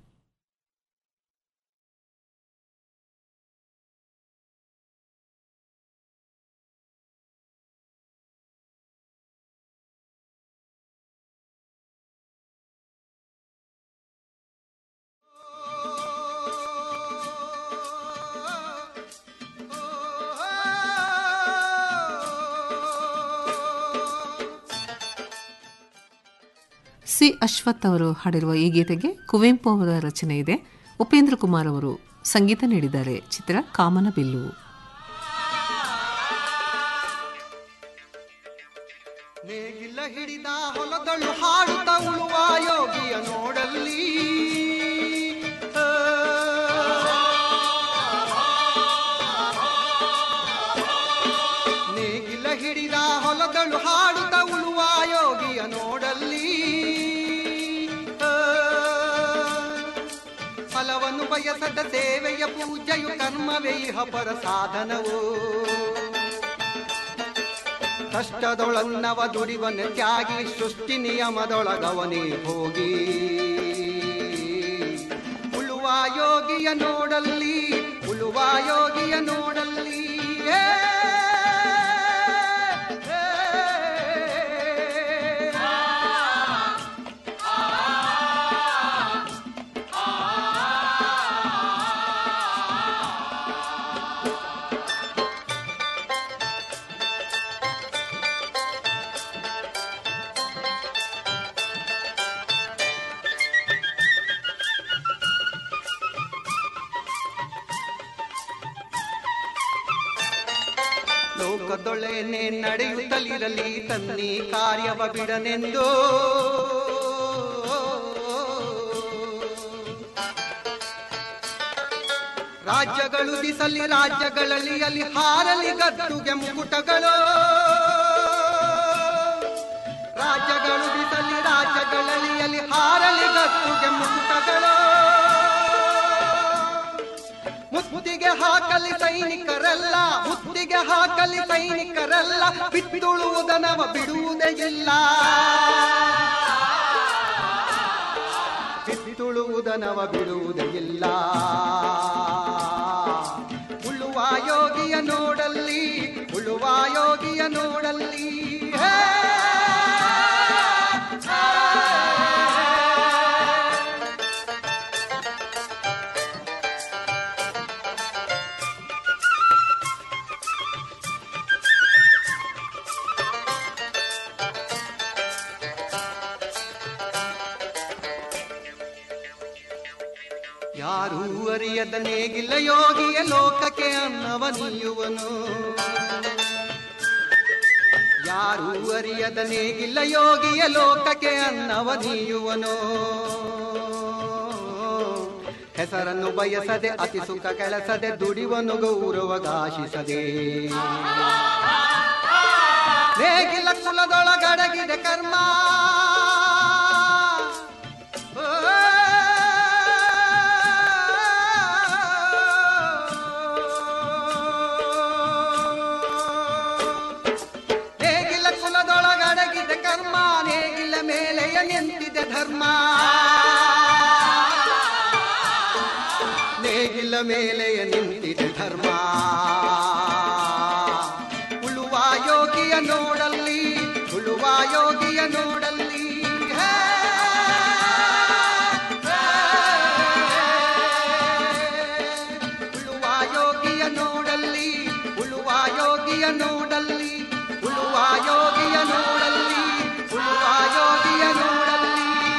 ಸಿ ಅಶ್ವಥ್ ಅವರು ಹಾಡಿರುವ ಈ ಗೀತೆಗೆ ಕುವೆಂಪು ಅವರ ರಚನೆ ಇದೆ ಉಪೇಂದ್ರ ಕುಮಾರ್ ಅವರು ಸಂಗೀತ ನೀಡಿದ್ದಾರೆ ಚಿತ್ರ ಕಾಮನ ಬಿಲ್ಲು ನೇಗಿಲ ಹಿಡಿದ ಹೊಲದಳು ಹಾಡುತ್ತ ಉಳುವ ಯೋಗಿಯ ನೋಡಲ್ಲಿ ಆ. ನೇಗಿಲ ಹಿಡಿದ ಹೊಲದಳು ಹಾಡುತ್ತ ಉಳುವ ಯೋಗಿಯ ನೋಡಲ್ಲಿ ಆ. ಫಲವನ್ನು ಬಯಸದ ಸೇವೆಯ ಪೂಜೆಯು ಕರ್ಮವೇ ಇಹ ಪರ ಸಾಧನವು ಕಷ್ಟದೊಳನ್ನವ ದುಡಿವನ ತ್ಯಾಗಿ ಸೃಷ್ಟಿ ನಿಯಮದೊಳಗವನೇ ಹೋಗಿ ಉಳುವ ಯೋಗಿಯ ನೋಡಲ್ಲಿ ಉಳುವ ಯೋಗಿಯ ನೋಡಲ್ಲಿ ಏ, ಏ, ಲೋಕದೊಳೆನೆ ನಡೆಯುತ್ತಲಿರಲಿ ತನ್ನಿ ಕಾರ್ಯವ ಬಿಡನೆಂದು ರಾಜ್ಯಗಳು ದಿಸಲಿ ರಾಜ್ಯಗಳಲ್ಲಿ ಅಲ್ಲಿ ಹಾರಲಿ ಗದ್ದುಗೆ ಮುಕುಟಗಳು ರಾಜ್ಯಗಳು ದಿಸಲಿ ರಾಜ್ಯಗಳಲ್ಲಿ ಅಲ್ಲಿ ಹಾರಲಿ ಗದ್ದುಗೆ ಮುಕುಟಗಳು ಮುತ್ತಿಗೆ ಹಾಕಲಿ ಸೈನಿಕರಲ್ಲ ಮುತ್ತಿಗೆ ಹಾಕಲಿ ಸೈನಿಕರಲ್ಲ ಬಿತ್ತುಳುವುದನವ ಬಿಡುವುದೇ ಇಲ್ಲ ಬಿತ್ತುಳುವುದನವ ಬಿಡುವುದೇ ಇಲ್ಲ ಉಳುವ ಯೋಗಿಯ ನೋಡಲ್ಲಿ ಉಳುವ ಉಳುವ ಯೋಗಿಯ ನೋಡಲ್ಲಿ ಹೇ! ಯಾರೂ ಅರಿಯದ ನೇಗಿಲ್ಲ ಯೋಗಿಯ ಲೋಕಕ್ಕೆ ಅನ್ನವ ನೀಯುವನು ಯಾರೂ ಅರಿಯದ ನೇಗಿಲ್ಲ ಯೋಗಿಯ ಲೋಕಕ್ಕೆ ಅನ್ನವ ನೀಯುವನು ಹೆಸರನ್ನು ಬಯಸದೆ ಅತಿ ಸುಖ ಕೆಲಸದೆ ದುಡಿವನು ಗೌರವಗಾಶಿಸದೆ ನೇಗಿಲ ಕುಲದೊಳಗಡಗಿದೆ ಕರ್ಮ ನೇಗಿಲ ಕುಲದೊಳಗಡಗಿದೆ ಕರ್ಮ ನೇಗಿಲ ಮೇಲೆಯ ನಿಂತಿದೆ ಧರ್ಮ ನೇಗಿಲ ಮೇಲೆಯ ನಿಂತಿದೆ ಧರ್ಮ ಉಳುವ ಯೋಗಿಯ ನೋಡಲ್ಲಿ ಉಳುವ ಯೋಗಿಯ ನೋಡಲ್ಲಿ ಹೇ! ಉಳುವ ಯೋಗಿಯ ನೋಡಲ್ಲಿ ಉಳುವ ಯೋಗಿಯ ನೋಡಲ್ಲಿ ಉಳುವ ಯೋಗಿಯ ನೋಡಲ್ಲಿ ಉಳುವ ಯೋಗಿಯ ನೋಡಲ್ಲಿ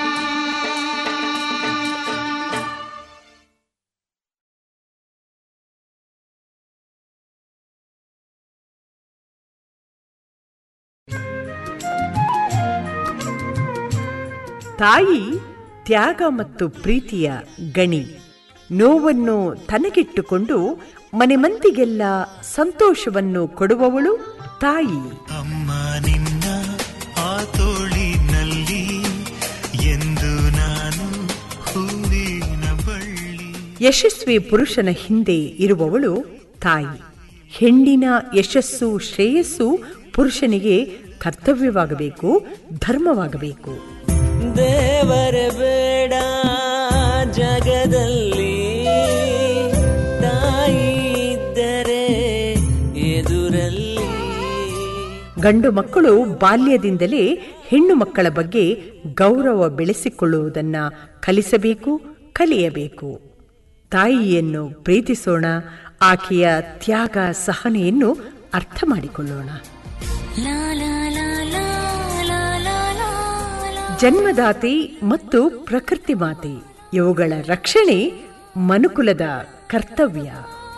ತಾಯಿ ತ್ಯಾಗ ಮತ್ತು ಪ್ರೀತಿಯ ಗಣಿ ನೋವನ್ನು ತನಗಿಟ್ಟುಕೊಂಡು ಮನೆ ಮಂದಿಗೆಲ್ಲ ಸಂತೋಷವನ್ನು ಕೊಡುವವಳು ತಾಯಿ ಅಮ್ಮ ನಿನ್ನ ಆ ತೋಳಿನಲ್ಲಿ ಎಂದು ನಾನು ಹೂವಿನ ಬಳ್ಳಿ ಯಶಸ್ವಿ ಪುರುಷನ ಹಿಂದೆ ಇರುವವಳು ತಾಯಿ ಹೆಣ್ಣಿನ ಯಶಸ್ಸು ಶ್ರೇಯಸ್ಸು ಪುರುಷನಿಗೆ ಕರ್ತವ್ಯವಾಗಬೇಕು ಧರ್ಮವಾಗಬೇಕು ದೇವರ ಬೇಡ ಜಗದಲ್ಲಿ ತಾಯಿ ಇದ್ದರೆ ಎದುರಲ್ಲಿ ಗಂಡು ಮಕ್ಕಳು ಬಾಲ್ಯದಿಂದಲೇ ಹೆಣ್ಣು ಮಕ್ಕಳ ಬಗ್ಗೆ ಗೌರವ ಬೆಳೆಸಿಕೊಳ್ಳುವುದನ್ನ ಕಲಿಸಬೇಕು ಕಲಿಯಬೇಕು ತಾಯಿಯನ್ನು ಪ್ರೀತಿಸೋಣ ಆಕೆಯ ತ್ಯಾಗ ಸಹನೆಯನ್ನು ಅರ್ಥ ಮಾಡಿಕೊಳ್ಳೋಣ ಜನ್ಮದಾತೆ ಮತ್ತು ಪ್ರಕೃತಿ ಮಾತೆ ಇವುಗಳ ರಕ್ಷಣೆ ಮನುಕುಲದ ಕರ್ತವ್ಯ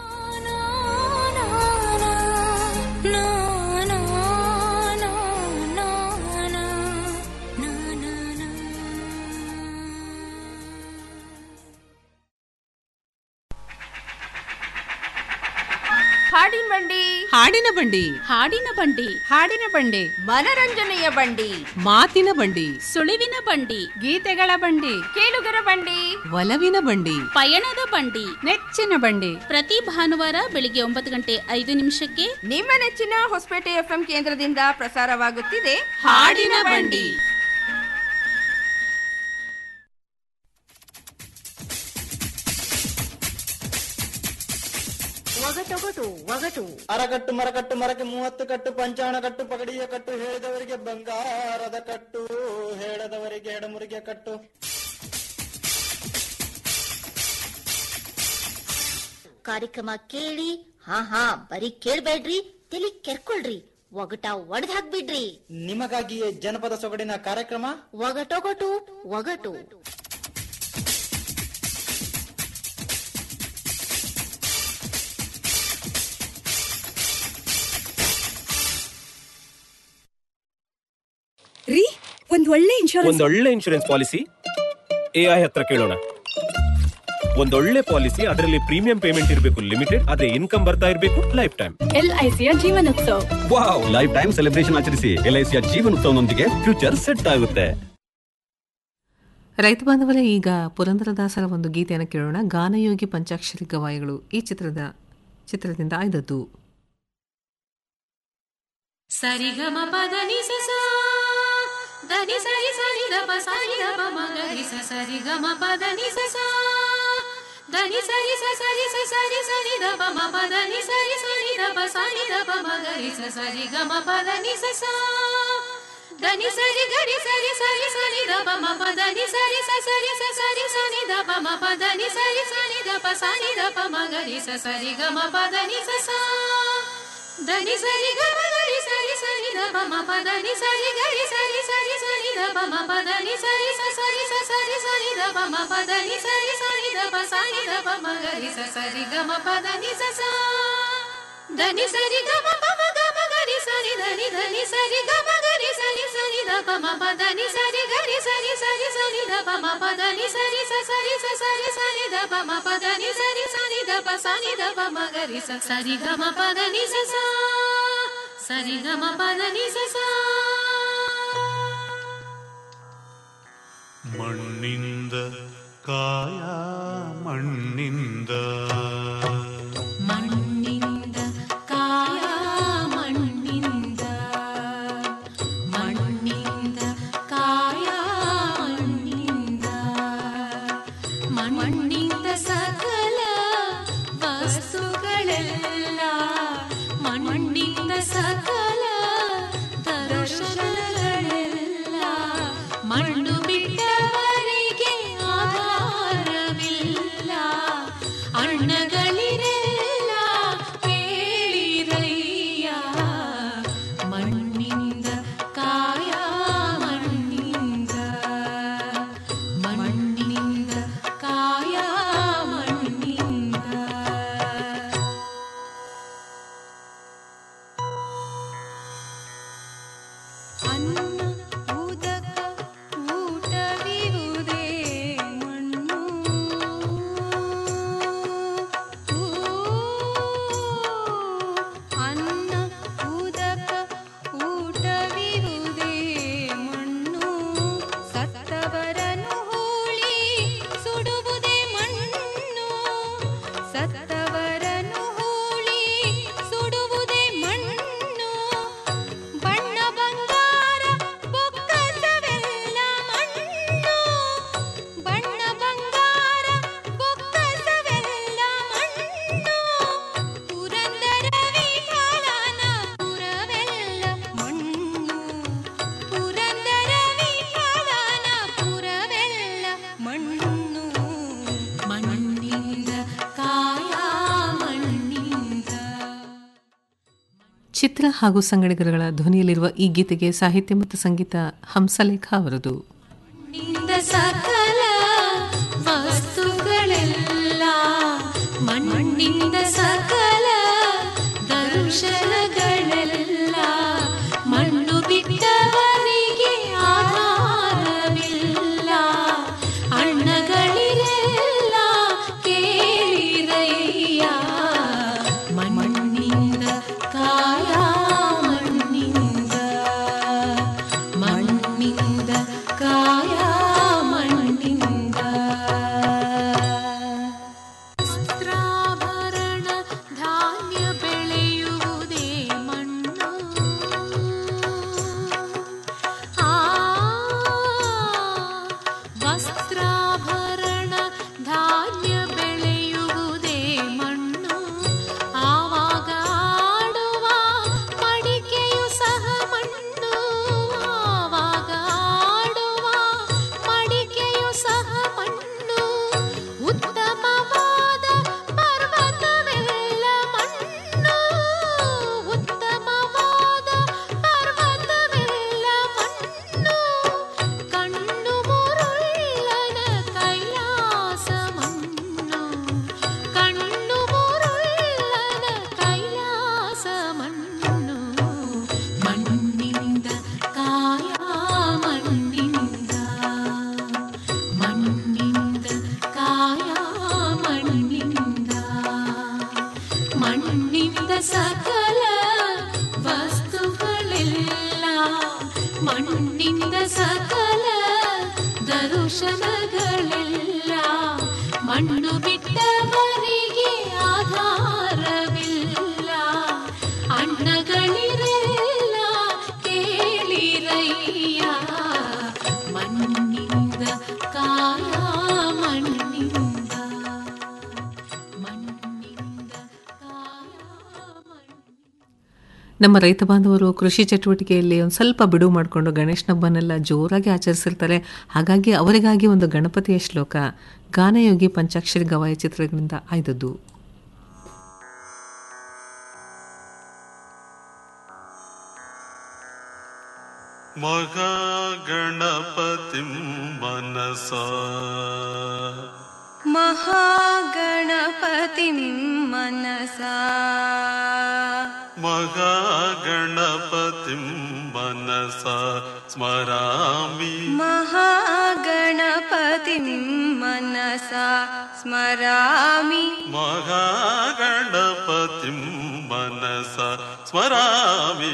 ಹಾಡಿನ ಬಂಡಿ ಹಾಡಿನ ಬಂಡಿ ಹಾಡಿನ ಬಂಡಿ ಹಾಡಿನ ಬಂಡಿ ಮನರಂಜನೆಯ ಬಂಡಿ ಮಾತಿನ ಬಂಡಿ ಸುಳಿವಿನ ಬಂಡಿ ಗೀತೆಗಳ ಬಂಡಿ ಕೇಳುಗರ ಬಂಡಿ ಒಲವಿನ ಬಂಡಿ ಪಯಣದ ಬಂಡಿ ನೆಚ್ಚಿನ ಬಂಡಿ ಪ್ರತಿ ಭಾನುವಾರ ಬೆಳಿಗ್ಗೆ ಒಂಬತ್ತು ಗಂಟೆ ಐದು ನಿಮಿಷಕ್ಕೆ ನಿಮ್ಮ ನೆಚ್ಚಿನ ಹೊಸಪೇಟೆ ಎಫ್ಎಂ ಕೇಂದ್ರದಿಂದ ಪ್ರಸಾರವಾಗುತ್ತಿದೆ ಹಾಡಿನ ಬಂಡಿ ಒಗಟೊಗಟು ಒಗಟು ಅರಕಟ್ಟು ಮರಕಟ್ಟು ಮರಕ್ಕೆ ಮೂವತ್ತು ಕಟ್ಟು ಪಂಚಾಣ ಕಟ್ಟು ಪಗಡಿಯ ಕಟ್ಟು ಹೇಳಿದವರಿಗೆ ಬಂಗಾರದ ಕಟ್ಟು ಹೇಳದವರಿಗೆ ಎಡಮುರಿಗೆ ಕಟ್ಟು ಕಾರ್ಯಕ್ರಮ ಕೇಳಿ ಹಾ ಹಾ ಬರೀ ಕೇಳ್ಬೇಡ್ರಿ ತಲಿ ಕೆರ್ಕೊಳ್ರಿ ಒಗಟ ಒಡೆದ್ ಹಾಕ್ಬಿಡ್ರಿ ನಿಮಗಾಗಿಯೇ ಜನಪದ ಸೊಗಡಿನ ಕಾರ್ಯಕ್ರಮ ಒಗಟೊಗಟು ಒಗಟು ರೀ ಒಂದ್ ಒಳ್ಳೆ ಇನ್ಶೂರೆನ್ಸ್ ಒಂದೊಳ್ಳೆ ಇನ್ಶೂರೆನ್ಸ್ ಪಾಲಿಸಿ ಎಐ ಹತ್ರ ಕೇಳೋಣ ಒಂದೊಳ್ಳೆ ಪಾಲಿಸಿ ಅದರಲ್ಲಿ ಪ್ರೀಮಿಯಂ ಪೇಮೆಂಟ್ ಇರಬೇಕು ಲಿಮಿಟೆಡ್ ಅದೇ ಇನ್ಕಮ್ ಬರ್ತಾ ಇರಬೇಕು ಲೈಫ್ ಟೈಮ್ ಎಲ್ ಐ ಸಿಯ Jeevanotsava wow life time celebration ಆಚರಿಸಿ ಎಲ್ಐಸಿಯ ಜೀವನೋತ್ಸವನೊಂದಿಗೆ ಫ್ಯೂಚರ್ ಸೆಟ್ ಆಗುತ್ತೆ ರೈತ ಬಾಂಧವರೇ ಈಗ ಪುರಂದರದಾಸರ ಒಂದು ಗೀತೆಯನ್ನು ಕೇಳೋಣ ಗಾನಯೋಗಿ ಪಂಚಾಕ್ಷರಿ ಗವಾಯಿಗಳು ಈ ಚಿತ್ರದ ಚಿತ್ರದಿಂದ ಆಯ್ದದ್ದು ಸರಿಗಮ ಪದ ನಿಸ ಧನಿ ಸರಿ ಸರಿ ದಪ ಸರಿ ದಪ ಮಗ ನಿಸ ಸರಿಗಮ ಪದ ನಿಸ ಧನಿ ಸರಿ ಸ ಸರಿ ಸ ಸರಿ ಸರಿ ದಪ ಮ ಪದ ನಿ ಸರಿ ಸರಿ ದಪ ಸರಿ ದಪ ಮಗ ಗರಿ ಸ ಸರಿ ಗಮ ಪದ ನಿ ಸ ಸಾ ಧನಿ ಸರಿ ಗರಿ ಸರಿ ಸರಿ ಸನಿ ದ ಪ ಮ ಪದ ನಿ ಸರಿ ಸ ಸರಿ ಸ ಸರಿ ಸನಿ ದ ಪ ಮ ಪದ ನಿ ಸರಿ ಸನಿ ದ ಪ ಸನಿ ದ ಪ ಮ ಗರಿ ಸ ಸರಿ ಗಮ ಪದ ನಿ ಸ ಸಾ ಧನಿ ಸರಿ ಗಮ ಗರಿ ಸರಿ ಸನಿ ದ ಪ ಮ ಪದ ನಿ ಸರಿ ಗರಿ ಸರಿ ಸರಿ ಸನಿ ದ ಪ ಮ ಪದ ನಿ ಸರಿ ಸ ಸರಿ ಸ ಸರಿ ಸನಿ ದ ಪ ಮ ಪದ ನಿ ಸರಿ ಸನಿ ದ ಪ ಸನಿ ದ ಪ ಮ ಗರಿ ಸ ಸರಿ ಗಮ ಪದ ನಿ ಸ ಸಾ ಧನಿ ಸರಿ ಗಮ ಪ ಮ ಗಮ ಗರಿ ಸರಿ ಧನಿ ಧನಿ ಸರಿ ಗಮ ಗರಿ ಸರಿ ಸರಿ ದ ಪ ಮ ಪ ಧನಿ ಸರಿ ಗರಿ ಸರಿ ಸರಿ ಸರಿ ದ ಪ ಮ ಪ ಧನಿ ಸರಿ ಸ ಸರಿ ಸ ಸರಿ ಸರಿ ದ ಪ ಮ ಪ ಧನಿ ಸರಿ ಸರಿ ದ ಪ ಸನಿ ದ ಪ ಮ ಗರಿ ಸ ಸರಿ ಗಮ ಪ ಧನಿ ಸ ಸಾ ಸರಿ ಗಮ ಪ ಧನಿ ಸ ಸಾ ಮಣ್ಣಿಂದ ಕಾಯ ಮಣ್ಣಿಂದ ಮಣ್ಣಿಂದ ಕಾಯ ಮಣ್ಣಿಂದ ಮಣ್ಣಿಂದ ಕಾಯ ಮಣ್ಣಿಂದ ಮಣ್ಣಿಂದ ಸಕಲ ವಸ್ತುಗಳೆಲ್ಲ ಮಣ್ಣಿಂದ ಸಕಲ ದರ್ಶನಗಳೆಲ್ಲ ಮಣ್ಣು ಬಿಟ್ಟವರಿಗೆ ಆಧಾರವಿಲ್ಲ ಅಣ್ಣಗಳಿರೆಲ್ಲ ಕೇಳಿರಯ್ಯ ಮಣ್ಣಿಂದ ಕಾಯ ಮಣ್ಣಿಂದ ಮಣ್ಣಿಂದ ಕಾಯ ಮಣ್ಣಿಂದ ಅನ್ನ ಉದಕ ಊಟವಿರುವುದೇ ಮಣ್ಣು ಅನ್ನ ಉದಕ ಊಟವಿರುವುದೇ ಮಣ್ಣು ಸತ್ತವರನು ಹೂಳಿ ಸುಡುವುದೇ ಮಣ್ಣು ಸತ್ತವರನು ಹೂಳಿ ಸುಡುವುದೇ ಮಣ್ಣು ಬಣ್ಣ ಬಂಗಾರ ಬೊಕ್ಕಸವೆಲ್ಲ ಮಣ್ಣು ಬಣ್ಣ ಬಂಗಾರ ಬೊಕ್ಕಸವೆಲ್ಲ ಮಣ್ಣು ಪುರಂದರ ವಿಠಲನ ಪುರವೆಲ್ಲ ಮಣ್ಣು ಪುರಂದರ ವಿಠಲನ ಪುರವೆಲ್ಲ ಮಣ್ಣು ಮಣ್ಣಿಂದ ಕಾಯ ಮಣ್ಣಿಂದ ಚಿತ್ರ ಹಾಗೂ ಸಂಗಡಿಗರುಗಳ ಧ್ವನಿಯಲ್ಲಿರುವ ಈ ಗೀತೆಗೆ ಸಾಹಿತ್ಯ ಮತ್ತು ಸಂಗೀತ ಹಂಸಲೇಖ ಅವರದು ನಿಂದ ಸಕಲ ವಸ್ತುಗಳೆಲ್ಲ ಮಣ್ಣಿಂದ ಸಕಲ ದರ್ಶನಗಳೆಲ್ಲ ಮಣ್ಣು ಬಿಟ್ಟವರಿಗೆ ಆಧಾರವಿಲ್ಲ ಅಣ್ಣಗಳಿರೆಲ್ಲ ಕೇಳಿರಯ್ಯ ಮಣ್ಣಿಂದ ಕಾಯ ಮಣ್ಣಿಂದ ಮಣ್ಣಿಂದ ಕಾಯ ಮಣ್ಣಿಂದ ವಸ್ತ್ರಾಭರಣ ಧಾನ್ಯ ಬೆಳೆಯುವುದೇ ಮಣ್ಣು ಆ ವಸ್ತ್ರಾಭರಣ ಧಾನ್ಯ ಬೆಳೆಯುವುದೇ ಮಣ್ಣು ಆವಾಗ ಆಡುವ ಮಡಿಕೆಯು ಸಹ ಮಣ್ಣು ಆವಾಗ ಆಡುವ ಮಡಿಕೆಯು ಸಹ ಮಣ್ಣು ಉತ್ತಮವಾದ ಪರ್ವತವೆಲ್ಲ ಮಣ್ಣು ಉತ್ತಮವಾದ ಪರ್ವತವೆಲ್ಲ ಮಣ್ಣು ಕಣ್ಣು ಮುರುಳ್ಳನ ಕೈಲಾಸ ಮಣ್ಣು ಕಣ್ಣು ಮುರುಳ್ಳನ ಕೈಲಾಸ ಮಣ್ಣು ಮಣ್ಣಿಂದ ಕಾಯ ಮಣ್ಣಿಂದ ಮಣ್ಣಿಂದ ಕಾಯ ಮಣ್ಣಿಂದ ಮಣ್ಣಿಂದ ಸಕಲ ವಸ್ತುಗಳೆಲ್ಲ ಮಣ್ಣಿಂದ ಸಕಲ ದರುಶನಗಳೆಲ್ಲ ಮಣ್ಣು ಬಿಟ್ಟವರಿಗೆ ಆಧಾರವಿಲ್ಲ ಅಣ್ಣಗಳಿರೆಲ್ಲ ಕೇಳಿರಯ್ಯ ಮಣ್ಣಿಂದ ಕಾಯ ಮಣ್ಣಿಂದ ನಮ್ಮ ರೈತ ಬಾಂಧವರು ಕೃಷಿ ಚಟುವಟಿಕೆಯಲ್ಲಿ ಒಂದು ಸ್ವಲ್ಪ ಬಿಡುವು ಮಾಡಿಕೊಂಡು ಗಣೇಶನ ಹಬ್ಬನೆಲ್ಲ ಜೋರಾಗಿ ಆಚರಿಸಿರ್ತಾರೆ ಹಾಗಾಗಿ ಅವರಿಗಾಗಿ ಒಂದು ಗಣಪತಿಯ ಶ್ಲೋಕ ಗಾನಯೋಗಿ ಪಂಚಾಕ್ಷರಿ ಗವಾಯ ಚಿತ್ರಗಳಿಂದ ಆಯ್ದದ್ದು महागणपतिं मनसा महागणपतिं मनसा महागणपतिं मनसा स्मरामि महागणपतिं मनसा स्मरामि महागणपतिं मनसा स्मरामि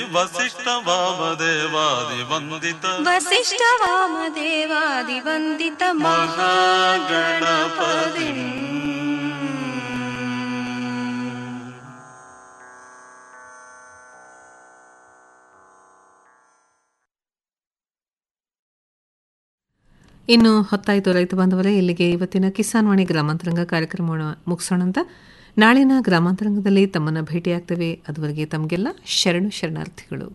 वसिष्ठवामदेवादिवन्दित वसिष्ठवामदेवादिवन्दित महागणपतिम् ಇನ್ನು ಹೊತ್ತಾಯಿತು ರೈತ ಬಾಂಧವರೇ ಇಲ್ಲಿಗೆ ಇವತ್ತಿನ ಕಿಸಾನ್ ವಾಣಿ ಗ್ರಾಮಾಂತರಂಗ ಕಾರ್ಯಕ್ರಮವನ್ನು ಮುಗಿಸೋಣ ಅಂತ ನಾಳಿನ ಗ್ರಾಮಾಂತರಂಗದಲ್ಲಿ ತಮ್ಮನ್ನು ಭೇಟಿಯಾಗ್ತೇವೆ ಅದುವರೆಗೆ ತಮಗೆಲ್ಲ ಶರಣು ಶರಣಾರ್ಥಿಗಳು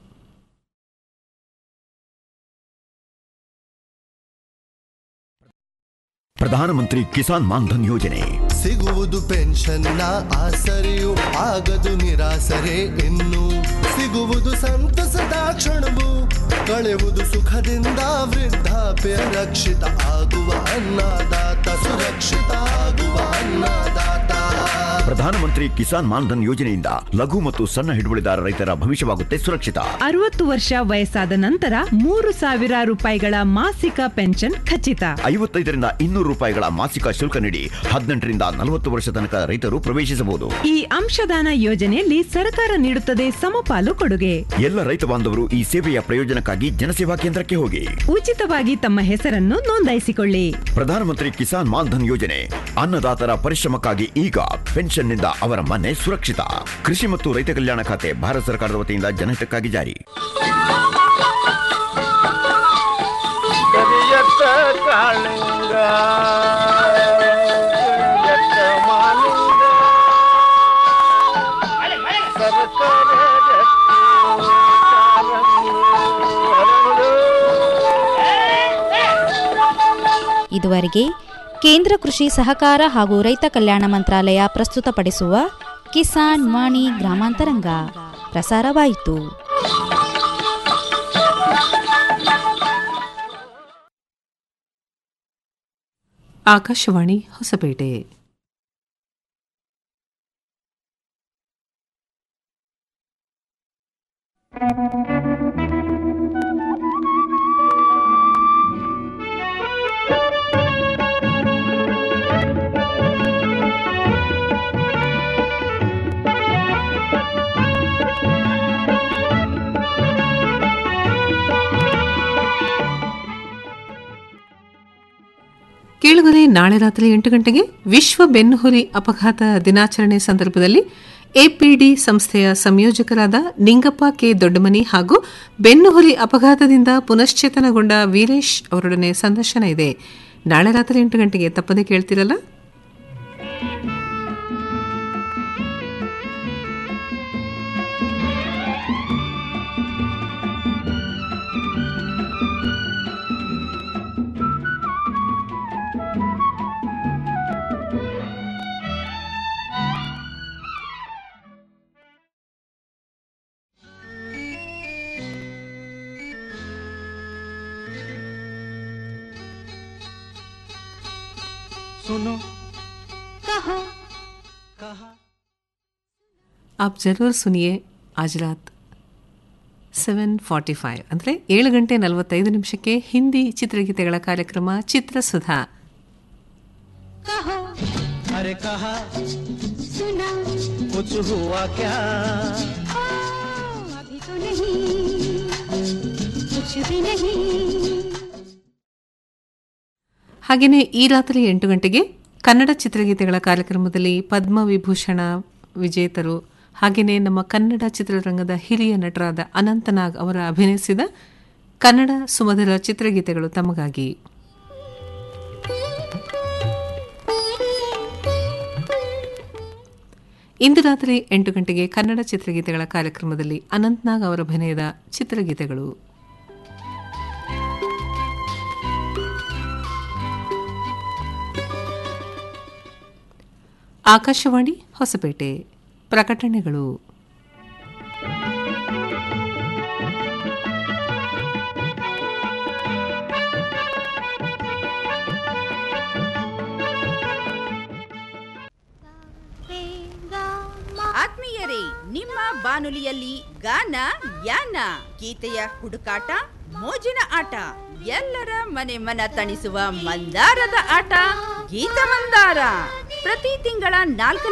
ಪ್ರಧಾನಮಂತ್ರಿ ಕಿಸಾನ್ ಮಾನ್ಧನ್ ಯೋಜನೆ ಸಿಗುವುದು ಪೆನ್ಷನ್ನ ಆಸರೆಯು ಆಗದು ನಿರಾಸರೆ ಇನ್ನು ಸಿಗುವುದು ಸಂತಸದ ಕ್ಷಣವು ಕಳೆಯುವುದು ಸುಖದಿಂದ ವೃದ್ಧಾಪ್ಯ ರಕ್ಷಿತ ಆಗುವ ಅನ್ನದಾತ ಸುರಕ್ಷಿತ ಆಗುವ ಅನ್ನದಾತ ಪ್ರಧಾನಮಂತ್ರಿ ಕಿಸಾನ್ ಮಾನ್ಧನ್ ಯೋಜನೆಯಿಂದ ಲಘು ಮತ್ತು ಸಣ್ಣ ಹಿಡುವಳಿದಾರ ರೈತರ ಭವಿಷ್ಯವಾಗುತ್ತೆ ಸುರಕ್ಷಿತ ಅರವತ್ತು ವರ್ಷ ವಯಸ್ಸಾದ ನಂತರ ಮೂರು ಸಾವಿರ ರೂಪಾಯಿಗಳ ಮಾಸಿಕ ಪೆನ್ಷನ್ ಖಚಿತ ಐವತ್ತೈದರಿಂದ ಇನ್ನೂರು ರೂಪಾಯಿಗಳ ಮಾಸಿಕ ಶುಲ್ಕ ನೀಡಿ ಹದಿನೆಂಟರಿಂದ ನಲವತ್ತು ವರ್ಷ ತನಕ ರೈತರು ಪ್ರವೇಶಿಸಬಹುದು ಈ ಅಂಶದಾನ ಯೋಜನೆಯಲ್ಲಿ ಸರ್ಕಾರ ನೀಡುತ್ತದೆ ಸಮಪಾಲು ಕೊಡುಗೆ ಎಲ್ಲ ರೈತ ಬಾಂಧವರು ಈ ಸೇವೆಯ ಪ್ರಯೋಜನಕ್ಕಾಗಿ ಜನಸೇವಾ ಕೇಂದ್ರಕ್ಕೆ ಹೋಗಿ ಉಚಿತವಾಗಿ ತಮ್ಮ ಹೆಸರನ್ನು ನೋಂದಾಯಿಸಿಕೊಳ್ಳಿ ಪ್ರಧಾನಮಂತ್ರಿ ಕಿಸಾನ್ ಮಾನ್ಧನ್ ಯೋಜನೆ ಅನ್ನದಾತರ ಪರಿಶ್ರಮಕ್ಕಾಗಿ ಈಗ ಪೆನ್ಷನ್ನಿಂದ ಅವರ ಮನೆ ಸುರಕ್ಷಿತ ಕೃಷಿ ಮತ್ತು ರೈತ ಕಲ್ಯಾಣ ಖಾತೆ ಭಾರತ ಸರ್ಕಾರದ ವತಿಯಿಂದ ಜನಹಿತಕ್ಕಾಗಿ ಜಾರಿ ಕರಿಯತ್ತ ಕಾಳಿಂಗ ಕರಿಯತ್ತ ಮಾಲಿಂಗ ಸರಸರ ರತ್ನ ಚಾರಂಗಿ ಹರಳು. ಇದುವರೆಗೆ ಕೇಂದ್ರ ಕೃಷಿ ಸಹಕಾರ ಹಾಗೂ ರೈತ ಕಲ್ಯಾಣ ಮಂತ್ರಾಲಯ ಪ್ರಸ್ತುತಪಡಿಸುವ ಕಿಸಾನ್ ವಾಣಿ ಗ್ರಾಮಾಂತರಂಗ ಪ್ರಸಾರವಾಯಿತು ಆಕಾಶವಾಣಿ ಹೊಸಪೇಟೆ ಕೇಳುಗರೆ ನಾಳೆ ರಾತ್ರಿ ಎಂಟು ಗಂಟೆಗೆ ವಿಶ್ವ ಬೆನ್ನುಹುರಿ ಅಪಘಾತ ದಿನಾಚರಣೆ ಸಂದರ್ಭದಲ್ಲಿ ಎಪಿಡಿ ಸಂಸ್ಥೆಯ ಸಂಯೋಜಕರಾದ ನಿಂಗಪ್ಪ ಕೆ ದೊಡ್ಡಮನಿ ಹಾಗೂ ಬೆನ್ನುಹುರಿ ಅಪಘಾತದಿಂದ ಪುನಶ್ಚೇತನಗೊಂಡ ವೀರೇಶ್ ಅವರೊಡನೆ ಸಂದರ್ಶನ ಇದೆ ನಾಳೆ ರಾತ್ರಿ ಎಂಟು ಗಂಟೆಗೆ ತಪ್ಪದೆ ಕೇಳ್ತಿರಲ್ಲ सुनो कहो आप ಜರೂರ್ ಸುನಿಯೇ ಆಜ್ ರಾತ್ ಸೆವೆನ್ ಫಾರ್ಟಿ ಫೈವ್ ಅಂದರೆ ಏಳು ಗಂಟೆ ನಲವತ್ತೈದು ನಿಮಿಷಕ್ಕೆ ಹಿಂದಿ ಚಿತ್ರಗೀತೆಗಳ ಕಾರ್ಯಕ್ರಮ ಚಿತ್ರಸುಧಾ कहो अरे कहा सुना कुछ हुआ क्या ओ, अभी तो नहीं कुछ भी नहीं ಹಾಗೆಯೇ ಈ ರಾತ್ರಿ ಎಂಟು ಗಂಟೆಗೆ ಕನ್ನಡ ಚಿತ್ರಗೀತೆಗಳ ಕಾರ್ಯಕ್ರಮದಲ್ಲಿ ಪದ್ಮ ವಿಭೂಷಣ ವಿಜೇತರು ಹಾಗೆಯೇ ನಮ್ಮ ಕನ್ನಡ ಚಿತ್ರರಂಗದ ಹಿರಿಯ ನಟರಾದ ಅನಂತನಾಗ್ ಅವರ ಅಭಿನಯಿಸಿದ ಕನ್ನಡ ಸುಮಧುರ ಚಿತ್ರಗೀತೆಗಳು ತಮಗಾಗಿ ಇಂದು ರಾತ್ರಿ ಎಂಟು ಗಂಟೆಗೆ ಕನ್ನಡ ಚಿತ್ರಗೀತೆಗಳ ಕಾರ್ಯಕ್ರಮದಲ್ಲಿ ಅನಂತ್ನಾಗ್ ಅವರ ಅಭಿನಯದ ಚಿತ್ರಗೀತೆಗಳು ಆಕಾಶವಾಣಿ ಹೊಸಪೇಟೆ ಪ್ರಕಟಣೆಗಳು ಆತ್ಮೀಯರೇ ನಿಮ್ಮ ಬಾನುಲಿಯಲ್ಲಿ ಗಾನ ಯಾನ ಗೀತೆಯ ಹುಡುಕಾಟ ಮೋಜಿನ ಆಟ ಎಲ್ಲರ ಮನೆ ಮನ ತಣಿಸುವ ಮಂದಾರದ ಆಟ ಗೀತ ಮಂದಾರ ಪ್ರತಿ ತಿಂಗಳ ನಾಲ್ಕನೇ